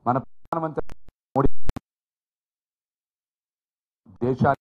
మన ప్రధానమంత్రి మోడీ దేశాన్ని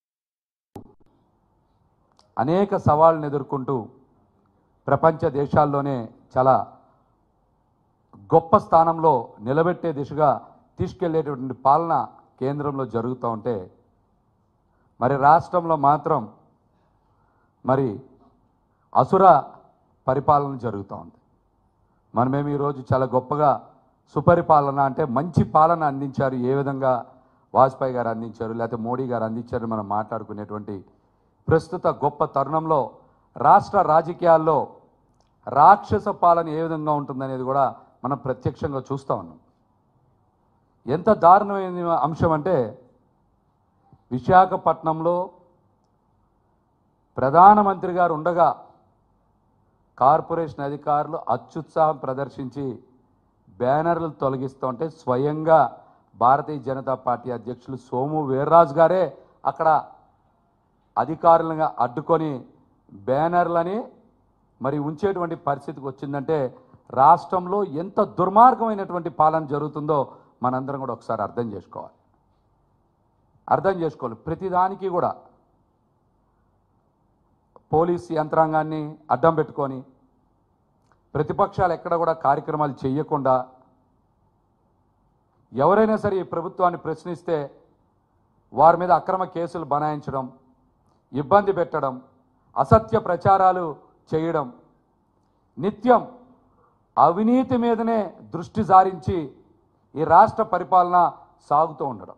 అనేక సవాళ్ళను ఎదుర్కొంటూ ప్రపంచ దేశాల్లోనే చాలా గొప్ప స్థానంలో నిలబెట్టే దిశగా తీసుకెళ్లేటటువంటి పాలన కేంద్రంలో జరుగుతూ ఉంటే మరి రాష్ట్రంలో మాత్రం మరి అసుర పరిపాలన జరుగుతూ ఉంది మనమేమి ఈరోజు చాలా గొప్పగా సుపరిపాలన అంటే మంచి పాలన అందించారు ఏ విధంగా వాజ్పేయి గారు అందించారు లేకపోతే మోడీ గారు అందించారు మనం మాట్లాడుకునేటువంటి ప్రస్తుత గొప్ప తరుణంలో రాష్ట్ర రాజకీయాల్లో రాక్షస పాలన ఏ విధంగా ఉంటుందనేది కూడా మనం ప్రత్యక్షంగా చూస్తూ ఉన్నాం ఎంత దారుణమైన అంశం అంటే విశాఖపట్నంలో ప్రధానమంత్రి గారు ఉండగా కార్పొరేషన్ అధికారులు అత్యుత్సాహం ప్రదర్శించి బ్యానర్లు తొలగిస్తూ ఉంటే స్వయంగా భారతీయ జనతా పార్టీ అధ్యక్షులు సోము వీర్రాజు గారే అక్కడ అధికారులుగా అడ్డుకొని బ్యానర్లని మరి ఉంచేటువంటి పరిస్థితికి వచ్చిందంటే రాష్ట్రంలో ఎంత దుర్మార్గమైనటువంటి పాలన జరుగుతుందో మనందరం కూడా ఒకసారి అర్థం చేసుకోవాలి అర్థం చేసుకోవాలి ప్రతిదానికి కూడా పోలీస్ యంత్రాంగాన్ని అడ్డం పెట్టుకొని ప్రతిపక్షాలు ఎక్కడ కూడా కార్యక్రమాలు చేయకుండా ఎవరైనా సరే ఈ ప్రభుత్వాన్ని ప్రశ్నిస్తే వారి మీద అక్రమ కేసులు బనాయించడం ఇబ్బంది పెట్టడం అసత్య ప్రచారాలు చేయడం నిత్యం అవినీతి మీదనే దృష్టి సారించి ఈ రాష్ట్ర పరిపాలన సాగుతూ ఉండడం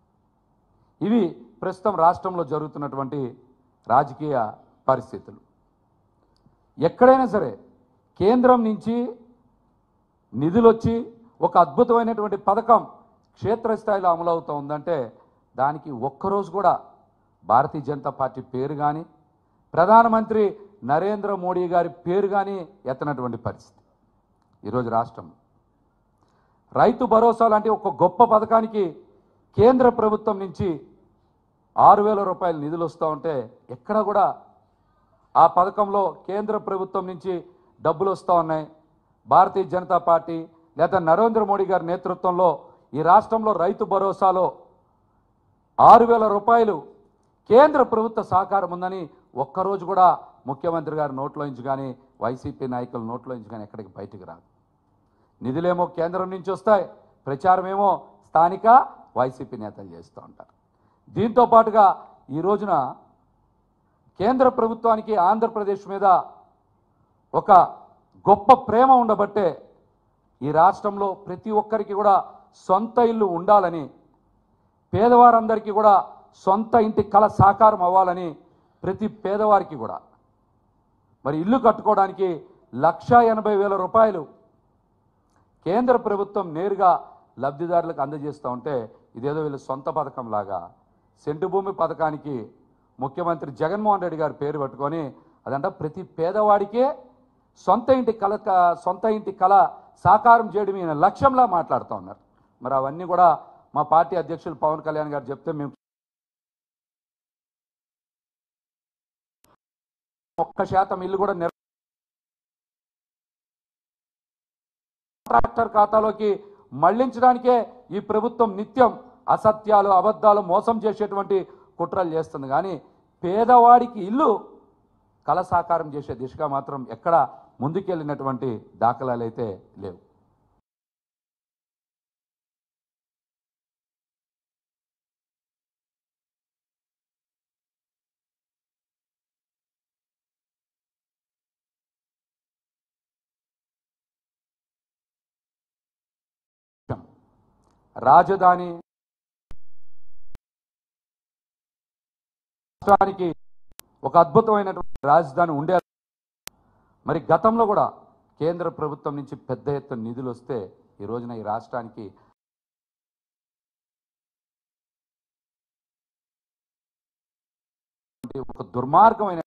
ఇవి ప్రస్తుతం రాష్ట్రంలో జరుగుతున్నటువంటి రాజకీయ పరిస్థితులు ఎక్కడైనా సరే కేంద్రం నుంచి నిధులు వచ్చి ఒక అద్భుతమైనటువంటి పథకం క్షేత్రస్థాయిలో అమలవుతూ ఉందంటే దానికి ఒక్కరోజు కూడా భారతీయ జనతా పార్టీ పేరు కానీ ప్రధానమంత్రి నరేంద్ర మోడీ గారి పేరు కానీ ఎత్తనటువంటి పరిస్థితి ఈరోజు రాష్ట్రం రైతు భరోసా లాంటి ఒక గొప్ప పథకానికి కేంద్ర ప్రభుత్వం నుంచి ఆరు వేల రూపాయల నిధులు వస్తూ ఉంటే ఎక్కడ కూడా ఆ పథకంలో కేంద్ర ప్రభుత్వం నుంచి డబ్బులు వస్తూ ఉన్నాయి భారతీయ జనతా పార్టీ లేదా నరేంద్ర మోడీ గారి నేతృత్వంలో ఈ రాష్ట్రంలో రైతు భరోసాలో ఆరు వేల రూపాయలు కేంద్ర ప్రభుత్వ సహకారం ఉందని ఒక్కరోజు కూడా ముఖ్యమంత్రి గారి నోట్లోంచి కానీ వైసీపీ నాయకుల నోట్లోంచి కానీ ఎక్కడికి బయటికి రాదు నిధులేమో కేంద్రం నుంచి వస్తాయి ప్రచారమేమో స్థానిక వైసీపీ నేతలు చేస్తూ ఉంటారు దీంతో పాటుగా ఈ రోజున కేంద్ర ప్రభుత్వానికి ఆంధ్రప్రదేశ్ మీద ఒక గొప్ప ప్రేమ ఉండబట్టే ఈ రాష్ట్రంలో ప్రతి ఒక్కరికి కూడా సొంత ఇల్లు ఉండాలని పేదవారందరికీ కూడా సొంత ఇంటి కళ సాకారం అవ్వాలని ప్రతి పేదవారికి కూడా మరి ఇల్లు కట్టుకోవడానికి లక్ష ఎనభై వేల రూపాయలు కేంద్ర ప్రభుత్వం నేరుగా లబ్ధిదారులకు అందజేస్తూ ఉంటే ఇదేదో వీళ్ళ సొంత పథకం లాగా సెంటు భూమి పథకానికి ముఖ్యమంత్రి జగన్మోహన్ రెడ్డి గారి పేరు పెట్టుకొని అదంట ప్రతి పేదవాడికే సొంత ఇంటి కళ సొంత ఇంటి కళ సాకారం చేయడం ఈయన లక్ష్యంలా మాట్లాడుతూ ఉన్నారు మరి అవన్నీ కూడా మా పార్టీ అధ్యక్షులు పవన్ కళ్యాణ్ గారు చెప్తే మేము ఒక్క శాతం ఇల్లు కూడా నిర్ కాంట్రాక్టర్ ఖాతాలోకి మళ్లించడానికే ఈ ప్రభుత్వం నిత్యం అసత్యాలు అబద్ధాలు మోసం చేసేటువంటి కుట్రలు చేస్తుంది కానీ పేదవాడికి ఇల్లు కళ సాకారం చేసే దిశగా మాత్రం ఎక్కడ ముందుకెళ్ళినటువంటి దాఖలాలు అయితే లేవు రాజధాని రాష్ట్రానికి ఒక అద్భుతమైనటువంటి రాజధాని ఉండే మరి గతంలో కూడా కేంద్ర ప్రభుత్వం నుంచి పెద్ద ఎత్తున నిధులు వస్తే ఈ రోజున ఈ రాష్ట్రానికి ఒక దుర్మార్గమైన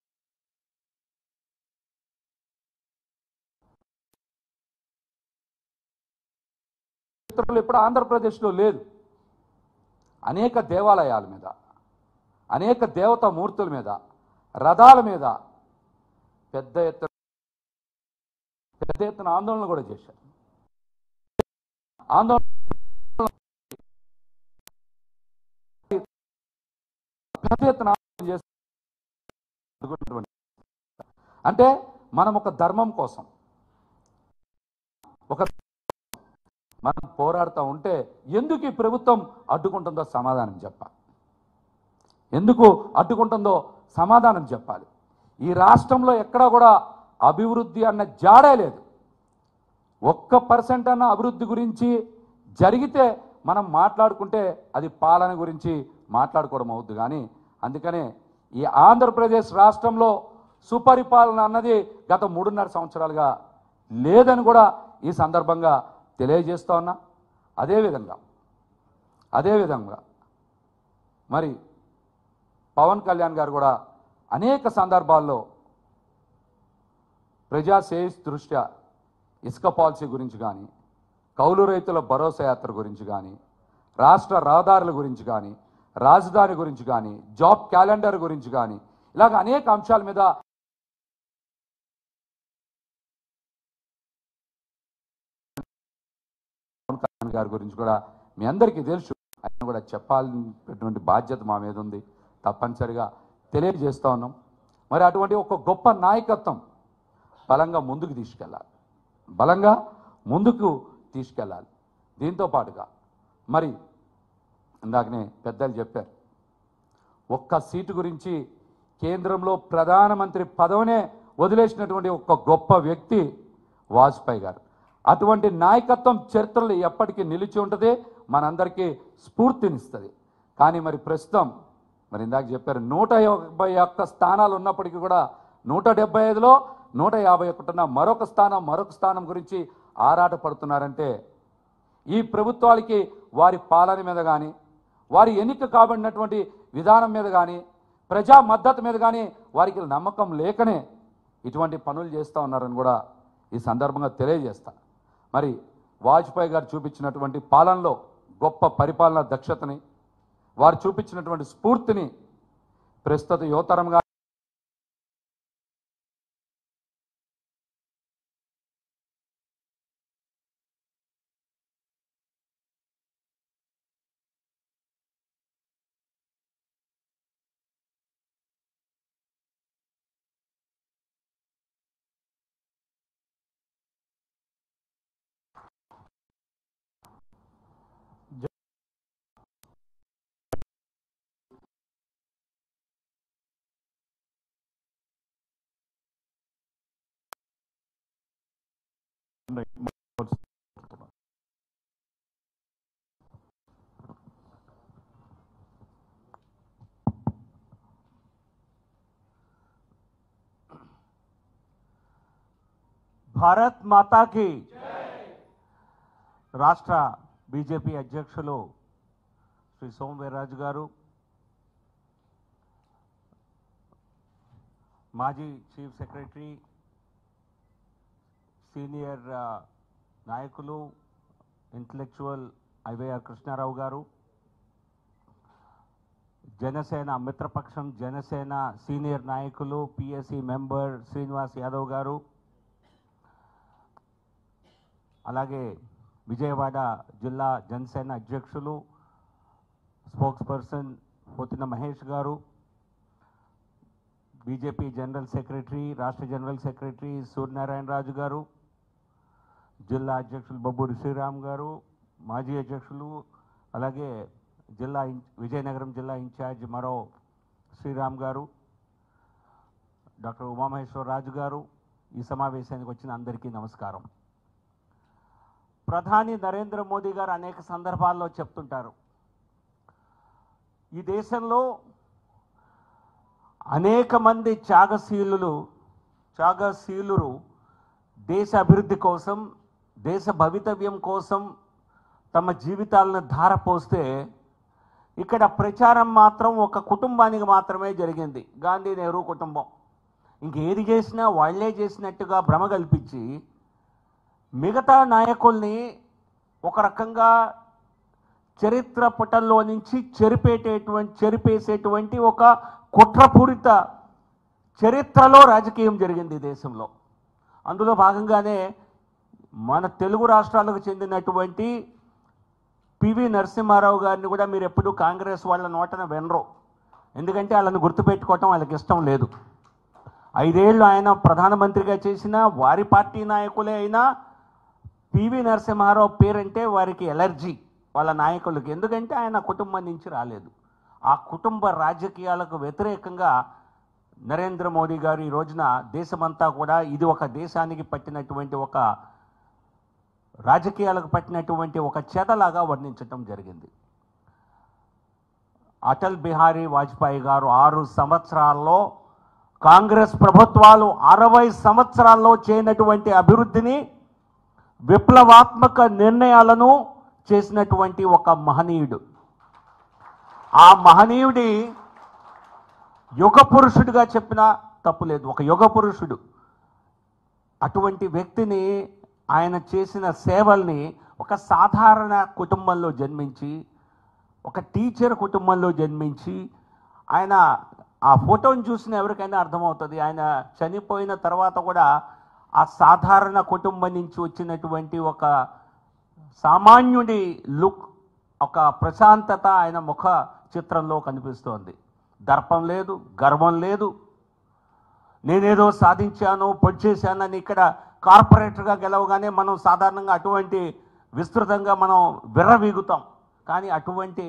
చరిత్రలో ఇప్పుడు ఆంధ్రప్రదేశ్లో లేదు అనేక దేవాలయాల మీద అనేక దేవతా మూర్తుల మీద రథాల మీద పెద్ద ఎత్తున పెద్ద ఎత్తున ఆందోళన కూడా చేశారు ఆందోళన పెద్ద ఎత్తున ఆందోళన చేస్తున్నటువంటి అంటే మనం ఒక ధర్మం కోసం ఒక మనం పోరాడుతూ ఉంటే ఎందుకు ఈ ప్రభుత్వం అడ్డుకుంటుందో సమాధానం చెప్పాలి ఎందుకు అడ్డుకుంటుందో సమాధానం చెప్పాలి ఈ రాష్ట్రంలో ఎక్కడా కూడా అభివృద్ధి అన్న జాడే లేదు ఒక్క పర్సెంట్ అన్న అభివృద్ధి గురించి జరిగితే మనం మాట్లాడుకుంటే అది పాలన గురించి మాట్లాడుకోవడం అవుద్ది కానీ అందుకనే ఈ ఆంధ్రప్రదేశ్ రాష్ట్రంలో సుపరిపాలన అన్నది గత మూడున్నర సంవత్సరాలుగా లేదని కూడా ఈ సందర్భంగా తెలియజేస్తా ఉన్నా అదేవిధంగా అదేవిధంగా మరి పవన్ కళ్యాణ్ గారు కూడా అనేక సందర్భాల్లో ప్రజా శ్రేయస్ దృష్ట్యా ఇసుక పాలసీ గురించి కానీ కౌలు రైతుల భరోసా యాత్ర గురించి కానీ రాష్ట్ర రహదారుల గురించి కానీ రాజధాని గురించి కానీ జాబ్ క్యాలెండర్ గురించి కానీ ఇలాగ అనేక అంశాల మీద పవన్ కళ్యాణ్ గారి గురించి కూడా మీ అందరికీ తెలుసు ఆయన కూడా చెప్పాల్సినటువంటి బాధ్యత మా మీద ఉంది తప్పనిసరిగా తెలియజేస్తా ఉన్నాం మరి అటువంటి ఒక గొప్ప నాయకత్వం బలంగా ముందుకు తీసుకెళ్ళాలి బలంగా ముందుకు తీసుకెళ్ళాలి దీంతో పాటుగా మరి ఇందాకనే పెద్దలు చెప్పారు ఒక్క సీటు గురించి కేంద్రంలో ప్రధానమంత్రి పదవినే వదిలేసినటువంటి ఒక గొప్ప వ్యక్తి వాజ్పేయి గారు అటువంటి నాయకత్వం చరిత్రలో ఎప్పటికీ నిలిచి ఉంటుంది మనందరికీ స్ఫూర్తినిస్తుంది కానీ మరి ప్రస్తుతం మరి ఇందాక చెప్పారు నూట యాభై ఒక్క స్థానాలు ఉన్నప్పటికీ కూడా నూట డెబ్బై ఐదులో నూట యాభై ఒకటిన్న మరొక స్థానం మరొక స్థానం గురించి ఆరాట పడుతున్నారంటే ఈ ప్రభుత్వాలకి వారి పాలన మీద కానీ వారి ఎన్నిక కాబడినటువంటి విధానం మీద కానీ ప్రజా మద్దతు మీద కానీ వారికి నమ్మకం లేకనే ఇటువంటి పనులు చేస్తూ ఉన్నారని కూడా ఈ సందర్భంగా తెలియజేస్తా మరి వాజ్పేయి గారు చూపించినటువంటి పాలనలో గొప్ప పరిపాలనా దక్షతని వారు చూపించినటువంటి స్ఫూర్తిని ప్రస్తుత యువతరంగా భారత్ మాతాకి రాష్ట్ర బీజేపీ అధ్యక్షులు శ్రీ సోమవీర్రాజు గారు మాజీ చీఫ్ సెక్రటరీ సీనియర్ ఆ, నాయకులు ఇంటలెక్చువల్ ఐవైఆర్ కృష్ణారావు గారు జనసేన మిత్రపక్షం జనసేన సీనియర్ నాయకులు పిఎస్సి మెంబర్ శ్రీనివాస్ యాదవ్ గారు అలాగే విజయవాడ జిల్లా జనసేన అధ్యక్షులు స్పోక్స్ పర్సన్ పోతిన మహేష్ గారు బీజేపీ జనరల్ సెక్రటరీ రాష్ట్ర జనరల్ సెక్రటరీ సూర్యనారాయణ రాజు గారు జిల్లా అధ్యక్షులు బొబ్బూరి శ్రీరామ్ గారు మాజీ అధ్యక్షులు అలాగే జిల్లా ఇన్- విజయనగరం జిల్లా ఇన్ఛార్జ్ మరో శ్రీరామ్ గారు డాక్టర్ ఉమామహేశ్వర రాజు గారు ఈ సమావేశానికి వచ్చిన అందరికీ నమస్కారం ప్రధాని నరేంద్ర మోదీ గారు అనేక సందర్భాల్లో చెప్తుంటారు ఈ దేశంలో అనేక మంది త్యాగశీలులు త్యాగశీలురు దేశ అభివృద్ధి కోసం దేశ భవితవ్యం కోసం తమ జీవితాలను ధారపోస్తే ఇక్కడ ప్రచారం మాత్రం ఒక కుటుంబానికి మాత్రమే జరిగింది గాంధీ నెహ్రూ కుటుంబం ఇంకేది చేసినా వాళ్ళే చేసినట్టుగా భ్రమ కల్పించి మిగతా నాయకుల్ని ఒక రకంగా చరిత్ర పుటల్లో నుంచి చెరిపేటటువంటి చెరిపేసేటువంటి ఒక కుట్రపూరిత చరిత్రలో రాజకీయం జరిగింది ఈ దేశంలో అందులో భాగంగానే మన తెలుగు రాష్ట్రాలకు చెందినటువంటి పివి నరసింహారావు గారిని కూడా మీరు ఎప్పుడు కాంగ్రెస్ వాళ్ళ నోటన వినరు ఎందుకంటే వాళ్ళని గుర్తుపెట్టుకోవటం వాళ్ళకి ఇష్టం లేదు ఐదేళ్ళు ఆయన ప్రధానమంత్రిగా చేసిన వారి పార్టీ నాయకులే అయినా పివి నరసింహారావు పేరంటే వారికి ఎలర్జీ వాళ్ళ నాయకులకి ఎందుకంటే ఆయన కుటుంబం నుంచి రాలేదు ఆ కుటుంబ రాజకీయాలకు వ్యతిరేకంగా నరేంద్ర మోడీ గారు ఈ రోజున దేశమంతా కూడా ఇది ఒక దేశానికి పట్టినటువంటి ఒక రాజకీయాలకు పట్టినటువంటి ఒక చెదలాగా వర్ణించటం జరిగింది అటల్ బిహారీ వాజ్పేయి గారు ఆరు సంవత్సరాల్లో కాంగ్రెస్ ప్రభుత్వాలు అరవై సంవత్సరాల్లో చేయనటువంటి అభివృద్ధిని విప్లవాత్మక నిర్ణయాలను చేసినటువంటి ఒక మహనీయుడు ఆ మహనీయుడి యుగ పురుషుడిగా చెప్పినా తప్పులేదు ఒక యుగ పురుషుడు అటువంటి వ్యక్తిని ఆయన చేసిన సేవల్ని ఒక సాధారణ కుటుంబంలో జన్మించి ఒక టీచర్ కుటుంబంలో జన్మించి ఆయన ఆ ఫోటోని చూసిన ఎవరికైనా అర్థమవుతుంది ఆయన చనిపోయిన తర్వాత కూడా ఆ సాధారణ కుటుంబం నుంచి వచ్చినటువంటి ఒక సామాన్యుడి లుక్ ఒక ప్రశాంతత ఆయన ముఖ చిత్రంలో కనిపిస్తోంది దర్పం లేదు గర్వం లేదు నేనేదో సాధించాను పొడిచేశానని ఇక్కడ కార్పొరేటర్గా గెలవగానే మనం సాధారణంగా అటువంటి విస్తృతంగా మనం విర్రవీగుతాం కానీ అటువంటి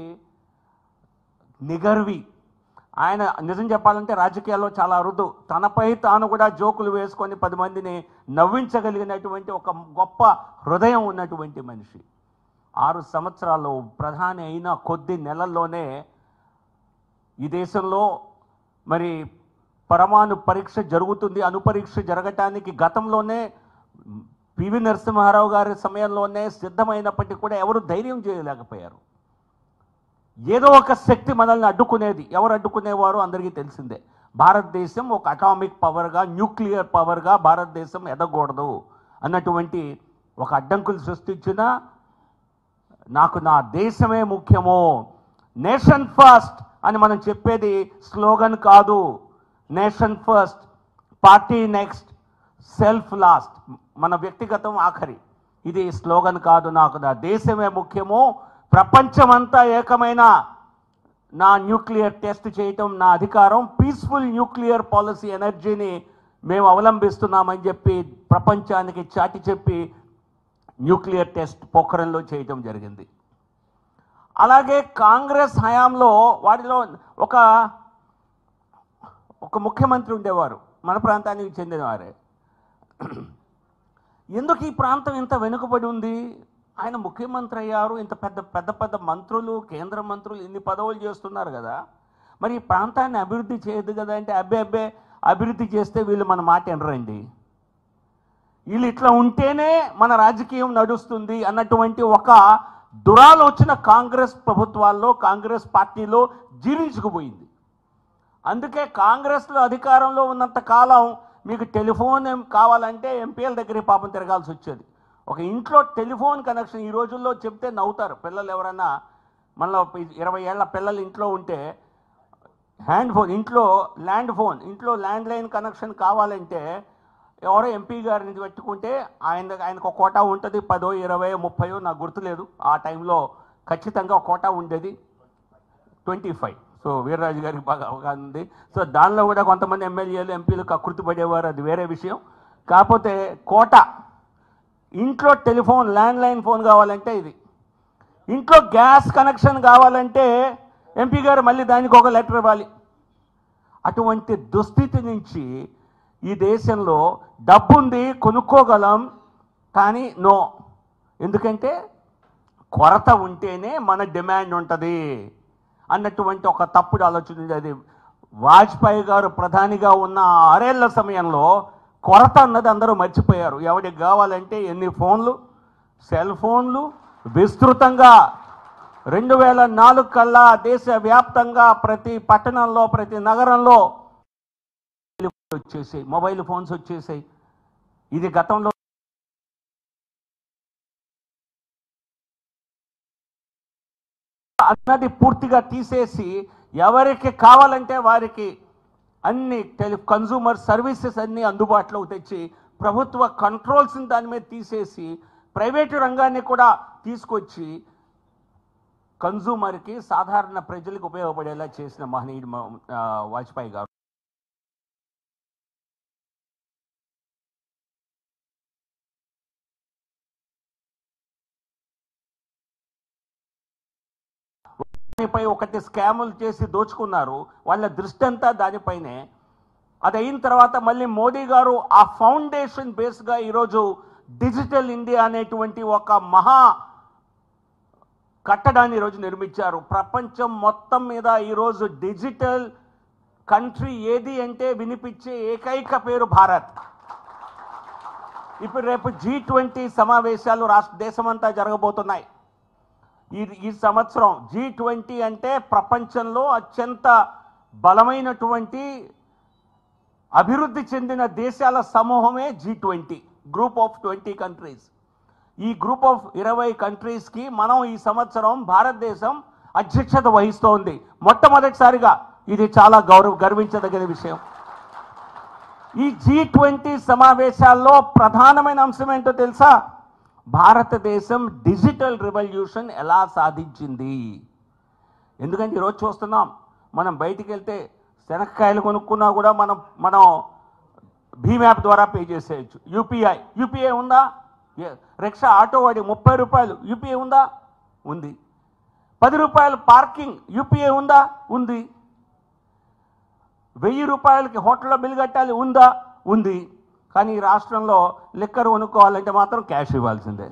నిగర్వి ఆయన నిజం చెప్పాలంటే రాజకీయాల్లో చాలా అరుదు తనపై తాను కూడా జోకులు వేసుకొని పది మందిని నవ్వించగలిగినటువంటి ఒక గొప్ప హృదయం ఉన్నటువంటి మనిషి ఆరు సంవత్సరాలు ప్రధాని అయిన కొద్ది నెలల్లోనే ఈ దేశంలో మరి పరమాణు పరీక్ష జరుగుతుంది అణుపరీక్ష జరగటానికి గతంలోనే పివి నరసింహారావు గారి సమయంలోనే సిద్ధమైనప్పటికీ కూడా ఎవరు ధైర్యం చేయలేకపోయారు ఏదో ఒక శక్తి మనల్ని అడ్డుకునేది ఎవరు అడ్డుకునేవారు అందరికీ తెలిసిందే భారతదేశం ఒక అటామిక్ పవర్గా న్యూక్లియర్ పవర్గా భారతదేశం ఎదగకూడదు అన్నటువంటి ఒక అడ్డంకులు సృష్టించిన నాకు నా దేశమే ముఖ్యము నేషన్ ఫస్ట్ అని మనం చెప్పేది స్లోగన్ కాదు nation first party next self last మన వ్యక్తిగతం ఆఖరి ఇది స్లోగన్ కాదు నాకు నా దేశమే ముఖ్యము ప్రపంచమంతా ఏకమైన నా న్యూక్లియర్ టెస్ట్ చేయటం నా అధికారం పీస్ఫుల్ న్యూక్లియర్ పాలసీ ఎనర్జీని మేము అవలంబిస్తున్నామని చెప్పి ప్రపంచానికి చాటి చెప్పి న్యూక్లియర్ టెస్ట్ పోఖరంలో చేయటం జరిగింది అలాగే కాంగ్రెస్ హయాంలో వాటిలో ఒక ఒక ముఖ్యమంత్రి ఉండేవారు మన ప్రాంతానికి చెందినవారే ఎందుకు ఈ ప్రాంతం ఇంత వెనుకబడి ఉంది ఆయన ముఖ్యమంత్రి అయ్యారు ఇంత పెద్ద పెద్ద పెద్ద మంత్రులు కేంద్ర మంత్రులు ఇన్ని పదవులు చేస్తున్నారు కదా మరి ఈ ప్రాంతాన్ని అభివృద్ధి చేయదు కదా అంటే అబ్బే అబ్బే అభివృద్ధి చేస్తే వీళ్ళు మన మాట వినరండి వీళ్ళు ఇట్లా ఉంటేనే మన రాజకీయం నడుస్తుంది అన్నటువంటి ఒక దురాలోచన కాంగ్రెస్ ప్రభుత్వాల్లో కాంగ్రెస్ పార్టీలో జీర్ణించుకుపోయింది అందుకే కాంగ్రెస్లో అధికారంలో ఉన్నంత కాలం మీకు టెలిఫోన్ ఏం కావాలంటే ఎంపీఎల్ దగ్గరికి పాపం తిరగాల్సి వచ్చేది ఒక ఇంట్లో టెలిఫోన్ కనెక్షన్ ఈ రోజుల్లో చెప్తే నవ్వుతారు పిల్లలు ఎవరైనా మనలో ఇరవై ఏళ్ళ పిల్లలు ఇంట్లో ఉంటే హ్యాండ్ ఫోన్ ఇంట్లో ల్యాండ్ ఫోన్ ఇంట్లో ల్యాండ్ లైన్ కనెక్షన్ కావాలంటే ఎవరో ఎంపీ గారిని పెట్టుకుంటే ఆయన ఆయనకు ఒక కోటా ఉంటుంది పదో ఇరవై ముప్పయో నాకు గుర్తులేదు ఆ టైంలో ఖచ్చితంగా ఒక కోటా ఉండేది ట్వంటీ ఫైవ్ సో వీర్రాజు గారికి బాగా అవగాహన ఉంది సో దానిలో కూడా కొంతమంది ఎమ్మెల్యేలు ఎంపీలు కకృతి పడేవారు అది వేరే విషయం కాకపోతే కోట ఇంట్లో టెలిఫోన్ ల్యాండ్ లైన్ ఫోన్ కావాలంటే ఇది ఇంట్లో గ్యాస్ కనెక్షన్ కావాలంటే ఎంపీ గారు మళ్ళీ దానికి ఒక లెటర్ ఇవ్వాలి అటువంటి దుస్థితి నుంచి ఈ దేశంలో డబ్బుంది కొనుక్కోగలం కానీ నో ఎందుకంటే కొరత ఉంటేనే మన డిమాండ్ ఉంటుంది అన్నటువంటి ఒక తప్పుడు ఆలోచన ఉంది. అది వాజ్పేయి గారు ప్రధానిగా ఉన్న ఆ ఆరేళ్ల సమయంలో కొరత అన్నది అందరూ మర్చిపోయారు ఎవరికి కావాలంటే ఎన్ని ఫోన్లు సెల్ ఫోన్లు విస్తృతంగా రెండు వేల నాలుగు కల్లా దేశవ్యాప్తంగా ప్రతి పట్టణంలో ప్రతి నగరంలో వచ్చేసాయి మొబైల్ ఫోన్స్ వచ్చేసాయి ఇది గతంలో అన్నది పూర్తిగా తీసేసి ఎవరికి కావాలంటే వారికి అన్ని టెలి కన్సూమర్ సర్వీసెస్ అన్ని అందుబాటులోకి తెచ్చి ప్రభుత్వ కంట్రోల్స్ని దాని మీద తీసేసి ప్రైవేటు రంగాన్ని కూడా తీసుకొచ్చి కన్జూమర్కి సాధారణ ప్రజలకు ఉపయోగపడేలా చేసిన మహనీయుడు మ- ఆ, వాజ్పేయి గారు దానిపై ఒకటి స్కాములు చేసి దోచుకున్నారు వాళ్ళ దృష్టి అంతా దానిపైనే అది అయిన తర్వాత మళ్ళీ మోదీ గారు ఆ ఫౌండేషన్ బేస్గా ఈరోజు డిజిటల్ ఇండియా అనేటువంటి ఒక మహా కట్టడాన్ని ఈరోజు నిర్మించారు ప్రపంచం మొత్తం మీద ఈరోజు డిజిటల్ కంట్రీ ఏది అంటే వినిపించే ఏకైక పేరు భారత్ ఇప్పుడు రేపు జీ ట్వంటీ సమావేశాలు రాష్ట్ర దేశమంతా జరగబోతున్నాయి ఈ ఈ సంవత్సరం జీ ట్వంటీ అంటే ప్రపంచంలో అత్యంత బలమైనటువంటి అభివృద్ధి చెందిన దేశాల సమూహమే G twenty group of twenty countries ఈ గ్రూప్ ఆఫ్ ఇరవై కంట్రీస్కి మనం ఈ సంవత్సరం భారతదేశం అధ్యక్షత వహిస్తోంది మొట్టమొదటిసారిగా ఇది చాలా గౌరవ గర్వించదగిన విషయం ఈ జీ ట్వంటీ సమావేశాల్లో ప్రధానమైన అంశం ఏంటో తెలుసా భారతదేశం డిజిటల్ రెవల్యూషన్ ఎలా సాధించింది ఎందుకంటే ఈరోజు చూస్తున్నాం మనం బయటికి వెళ్తే శనక్కాయలు కొనుక్కున్నా కూడా మనం మనం భీమ్ యాప్ ద్వారా పే చేసేయచ్చు యూపీఐ యూపీఐ ఉందా ఏ- రిక్షా ఆటో వాడి ముప్పై రూపాయలు యూపీఐ ఉందా ఉంది పది రూపాయలు పార్కింగ్ యూపీఐ ఉందా ఉంది వెయ్యి రూపాయలకి హోటల్లో బిల్ కట్టాలి ఉందా ఉంది కానీ ఈ రాష్ట్రంలో లిక్కర్ కొనుక్కోవాలంటే మాత్రం క్యాష్ ఇవ్వాల్సిందే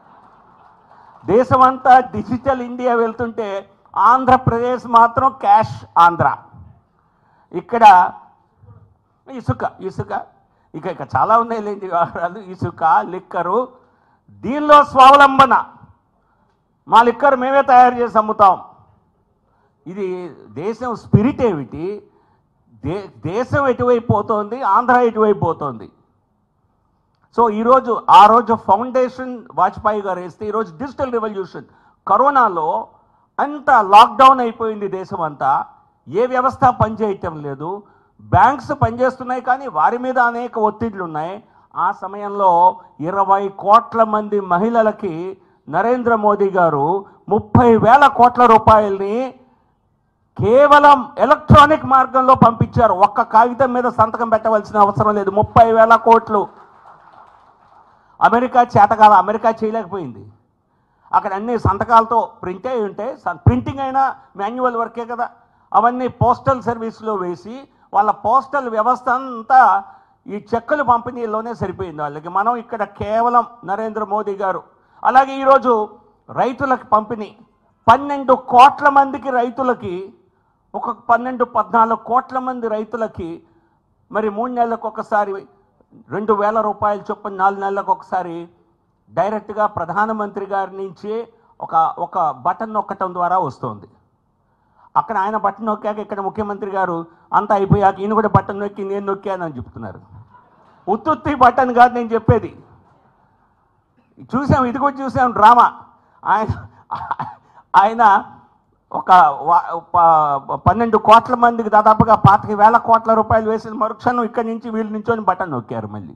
దేశమంతా డిజిటల్ ఇండియా వెళ్తుంటే ఆంధ్రప్రదేశ్ మాత్రం క్యాష్ ఆంధ్ర ఇక్కడ ఇసుక ఇసుక ఇక ఇక చాలా ఉన్నాయి లేండి వ్యవహారాలు ఇసుక లిక్కరు దీనిలో స్వావలంబన మా లిక్కర్ మేమే తయారు చేసి అమ్ముతాం ఇది దేశం స్పిరిట్ ఏమిటి దే దేశం ఎటువైపు పోతోంది ఆంధ్ర ఎటువైపు పోతోంది సో ఈరోజు ఆ రోజు ఫౌండేషన్ వాజ్పేయి గారు వేస్తే ఈరోజు డిజిటల్ రెవల్యూషన్ కరోనాలో అంత లాక్డౌన్ అయిపోయింది దేశం అంతా ఏ వ్యవస్థ పనిచేయటం లేదు బ్యాంక్స్ పనిచేస్తున్నాయి కానీ వారి మీద అనేక ఒత్తిళ్లు ఉన్నాయి ఆ సమయంలో ఇరవై కోట్ల మంది మహిళలకి నరేంద్ర మోదీ గారు ముప్పై వేల కోట్ల రూపాయల్ని కేవలం ఎలక్ట్రానిక్ మార్గంలో పంపించారు ఒక్క కాగితం మీద సంతకం పెట్టవలసిన అవసరం లేదు ముప్పై వేల కోట్లు అమెరికా చేత కాదు అమెరికా చేయలేకపోయింది అక్కడ అన్ని సంతకాలతో ప్రింట్ అయి ఉంటే ప్రింటింగ్ అయినా మాన్యువల్ వర్కే కదా అవన్నీ పోస్టల్ సర్వీస్లో వేసి వాళ్ళ పోస్టల్ వ్యవస్థ అంతా ఈ చెక్కుల పంపిణీలోనే సరిపోయింది వాళ్ళకి మనం ఇక్కడ కేవలం నరేంద్ర మోదీ గారు అలాగే ఈరోజు రైతులకు పంపిణీ పన్నెండు కోట్ల మందికి రైతులకి ఒక పన్నెండు పద్నాలుగు కోట్ల మంది రైతులకి మరి మూడు నెలలకు ఒకసారి రెండు వేల రూపాయలు చొప్పున నాలుగు నెలలకు ఒకసారి డైరెక్ట్గా ప్రధానమంత్రి గారి నుంచి ఒక ఒక బటన్ నొక్కటం ద్వారా వస్తుంది అక్కడ ఆయన బటన్ నొక్కాక ఇక్కడ ముఖ్యమంత్రి గారు అంతా అయిపోయాక ఈయన కూడా బటన్ నొక్కి నేను నొక్కానని చెప్తున్నారు ఉత్తుత్తి బటన్ కాదు నేను చెప్పేది చూసాం ఇది కూడా చూసాం డ్రామా ఆయన ఆయన ఒక వా- ప- పన్నెండు కోట్ల మందికి దాదాపుగా పాతిక వేల కోట్ల రూపాయలు వేసిన మరుక్షణం ఇక్కడి నుంచి వీళ్ళు నుంచొని బటన్ నొక్కారు మళ్ళీ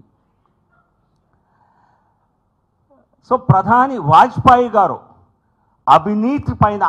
సో ప్రధాని వాజ్పేయి గారు అవినీతి పైన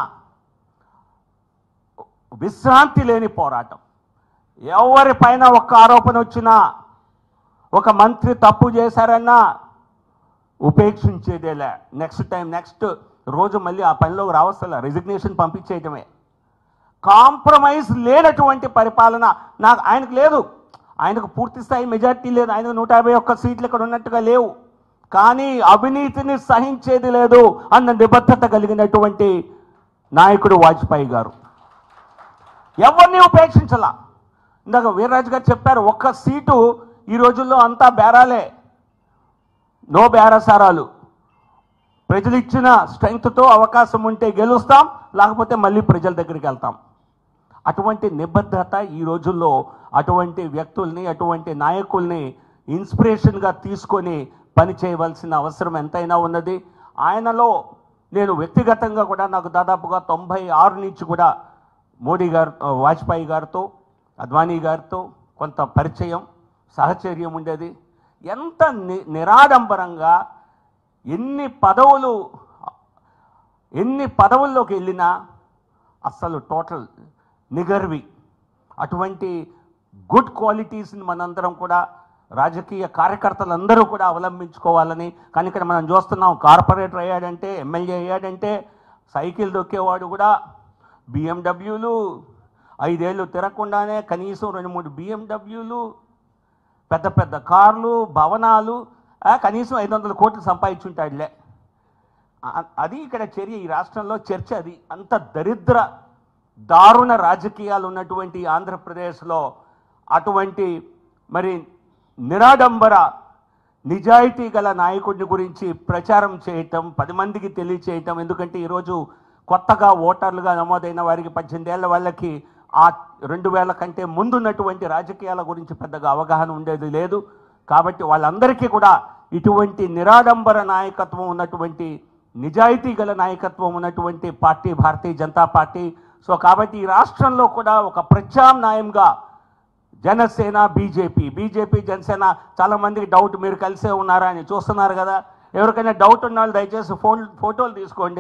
విశ్రాంతి లేని పోరాటం ఎవరిపైన ఒక్క ఆరోపణ వచ్చినా ఒక మంత్రి తప్పు చేశారన్నా ఉపేక్షించేదేలే నెక్స్ట్ టైం నెక్స్ట్ రోజు మళ్ళీ ఆ పనిలోకి రావస్తలే రిజిగ్నేషన్ పంపించేయటమే కాంప్రమైజ్ లేనటువంటి పరిపాలన నాకు ఆయనకు లేదు ఆయనకు పూర్తి స్థాయి మెజార్టీ లేదు ఆయనకు నూట యాభై ఒక్క సీట్లు ఇక్కడ ఉన్నట్టుగా లేవు కానీ అవినీతిని సహించేది లేదు అన్న నిబద్ధత కలిగినటువంటి నాయకుడు వాజ్పేయి గారు ఎవరిని ఉపేక్షించాల ఇందాక వీర్రాజు గారు చెప్పారు ఒక్క సీటు ఈ రోజుల్లో అంతా బేరాలే నో బేరసారాలు ప్రజలు ఇచ్చిన స్ట్రెంగ్త్తో అవకాశం ఉంటే గెలుస్తాం లేకపోతే మళ్ళీ ప్రజల దగ్గరికి వెళ్తాం అటువంటి నిబద్ధత ఈ రోజుల్లో అటువంటి వ్యక్తుల్ని అటువంటి నాయకుల్ని ఇన్స్పిరేషన్గా తీసుకొని పని చేయవలసిన అవసరం ఎంతైనా ఉన్నది ఆయనలో నేను వ్యక్తిగతంగా కూడా నాకు దాదాపుగా తొంభై ఆరు నుంచి కూడా మోడీ గారు వాజ్పేయి గారితో అద్వానీ గారితో కొంత పరిచయం సహచర్యం ఉండేది ఎంత ని నిరాడంబరంగా ఎన్ని పదవులు ఎన్ని పదవుల్లోకి వెళ్ళినా అస్సలు టోటల్ నిగర్వి అటువంటి గుడ్ క్వాలిటీస్ని మనందరం కూడా రాజకీయ కార్యకర్తలందరూ కూడా అవలంబించుకోవాలని కానీ ఇక్కడ మనం చూస్తున్నాం కార్పొరేటర్ అయ్యాడంటే ఎమ్మెల్యే అయ్యాడంటే సైకిల్ దొక్కేవాడు కూడా బిఎండబ్ల్యూలు ఐదేళ్ళు తిరగకుండానే కనీసం రెండు మూడు బిఎండబ్ల్యూలు పెద్ద పెద్ద కార్లు భవనాలు ఆ, కనీసం ఐదు వందల కోట్లు సంపాదించుంటాడులే ఆ- అది ఇక్కడ చర్య ఈ రాష్ట్రంలో చర్చ అది అంత దరిద్ర దారుణ రాజకీయాలు ఉన్నటువంటి ఆంధ్రప్రదేశ్లో అటువంటి మరి నిరాడంబర నిజాయితీ గల నాయకుడిని గురించి ప్రచారం చేయటం పది మందికి తెలియచేయటం ఎందుకంటే ఈరోజు కొత్తగా ఓటర్లుగా నమోదైన వారికి పద్దెనిమిది ఏళ్ళ వాళ్ళకి ఆ రెండు వేల కంటే ముందున్నటువంటి రాజకీయాల గురించి పెద్దగా అవగాహన ఉండేది లేదు కాబట్టి వాళ్ళందరికీ కూడా ఇటువంటి నిరాడంబర నాయకత్వం ఉన్నటువంటి నిజాయితీ గల నాయకత్వం ఉన్నటువంటి party Bharatiya Janata party so కాబట్టి ఈ రాష్ట్రంలో కూడా ఒక ప్రత్యామ్నాయంగా జనసేన బీజేపీ బీజేపీ జనసేన చాలా మందికి డౌట్ మీరు కలిసే ఉన్నారా అని చూస్తున్నారు కదా ఎవరికైనా డౌట్ ఉన్న వాళ్ళు దయచేసి ఫోన్ ఫోటోలు తీసుకోండి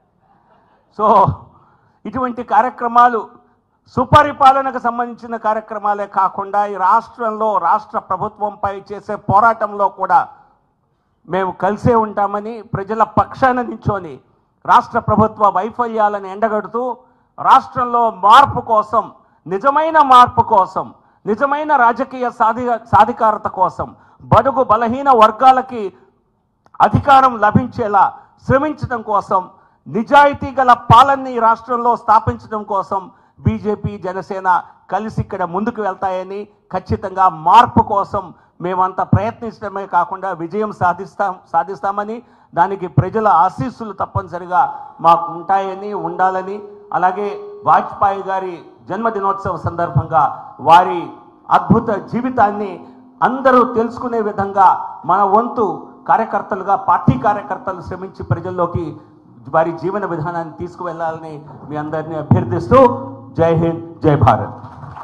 సో ఇటువంటి కార్యక్రమాలు సుపరిపాలనకు సంబంధించిన కార్యక్రమాలే కాకుండా ఈ రాష్ట్రంలో రాష్ట్ర ప్రభుత్వంపై చేసే పోరాటంలో కూడా మేము కలిసే ఉంటామని ప్రజల పక్షాన నించొని రాష్ట్ర ప్రభుత్వ వైఫల్యాలను ఎండగడుతూ రాష్ట్రంలో మార్పు కోసం నిజమైన మార్పు కోసం నిజమైన రాజకీయ సాధి సాధికారత కోసం బడుగు బలహీన వర్గాలకి అధికారం లభించేలా శ్రమించడం కోసం నిజాయితీ గల పాలనని ఈ రాష్ట్రంలో స్థాపించడం కోసం బీజేపీ జనసేన కలిసి ఇక్కడ ముందుకు వెళ్తాయని ఖచ్చితంగా మార్పు కోసం మేమంతా ప్రయత్నించడమే కాకుండా విజయం సాధిస్తాం సాధిస్తామని దానికి ప్రజల ఆశీస్సులు తప్పనిసరిగా మాకు ఉంటాయని ఉండాలని అలాగే వాజ్పేయి గారి జన్మదినోత్సవ సందర్భంగా వారి అద్భుత జీవితాన్ని అందరూ తెలుసుకునే విధంగా మన వంతు కార్యకర్తలుగా పార్టీ కార్యకర్తలు శ్రమించి ప్రజల్లోకి వారి జీవన విధానాన్ని తీసుకువెళ్ళాలని మీ అందరినీ అభ్యర్థిస్తూ జై హింద్ జై భారత్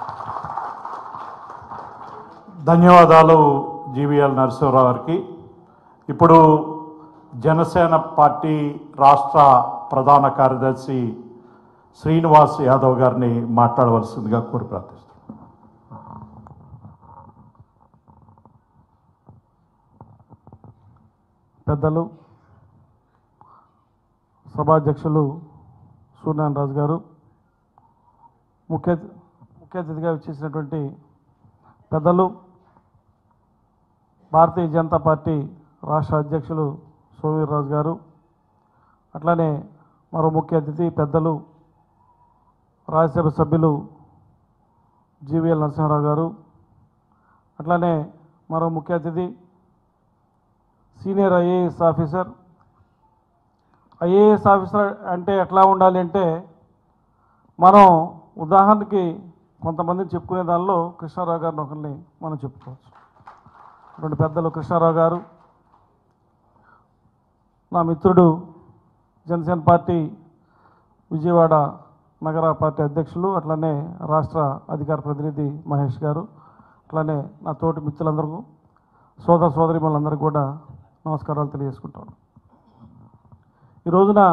ధన్యవాదాలు జీవీఎల్ నరసింహరావు గారికి ఇప్పుడు జనసేన పార్టీ రాష్ట్ర ప్రధాన కార్యదర్శి శ్రీనివాస్ యాదవ్ గారిని మాట్లాడవలసిందిగా కోరి ప్రార్థిస్తున్నాను పెద్దలు సభాధ్యక్షులు సూర్యనారాయణ రాజు గారు ముఖ్య ముఖ్య అతిథిగా వచ్చేసినటువంటి పెద్దలు భారతీయ జనతా పార్టీ రాష్ట్ర అధ్యక్షులు సోమవీర్రాజు గారు అట్లానే మరో ముఖ్య అతిథి పెద్దలు రాజ్యసభ సభ్యులు జీవీఎల్ నరసింహారావు గారు అట్లానే మరో ముఖ్య అతిథి senior IAS officer IAS officer అంటే ఎట్లా ఉండాలి అంటే మనం ఉదాహరణకి కొంతమందిని చెప్పుకునే దానిలో కృష్ణారావు గారిని ఒకరిని మనం చెప్పుకోవచ్చు రెండు పెద్దలు కృష్ణారావు గారు నా మిత్రుడు జనసేన పార్టీ విజయవాడ నగర పార్టీ అధ్యక్షులు అట్లనే రాష్ట్ర అధికార ప్రతినిధి మహేష్ గారు అట్లనే నా తోటి మిత్రులందరూ సోదర సోదరిమలందరికీ కూడా నమస్కారాలు తెలియజేసుకుంటాను ఈ రోజున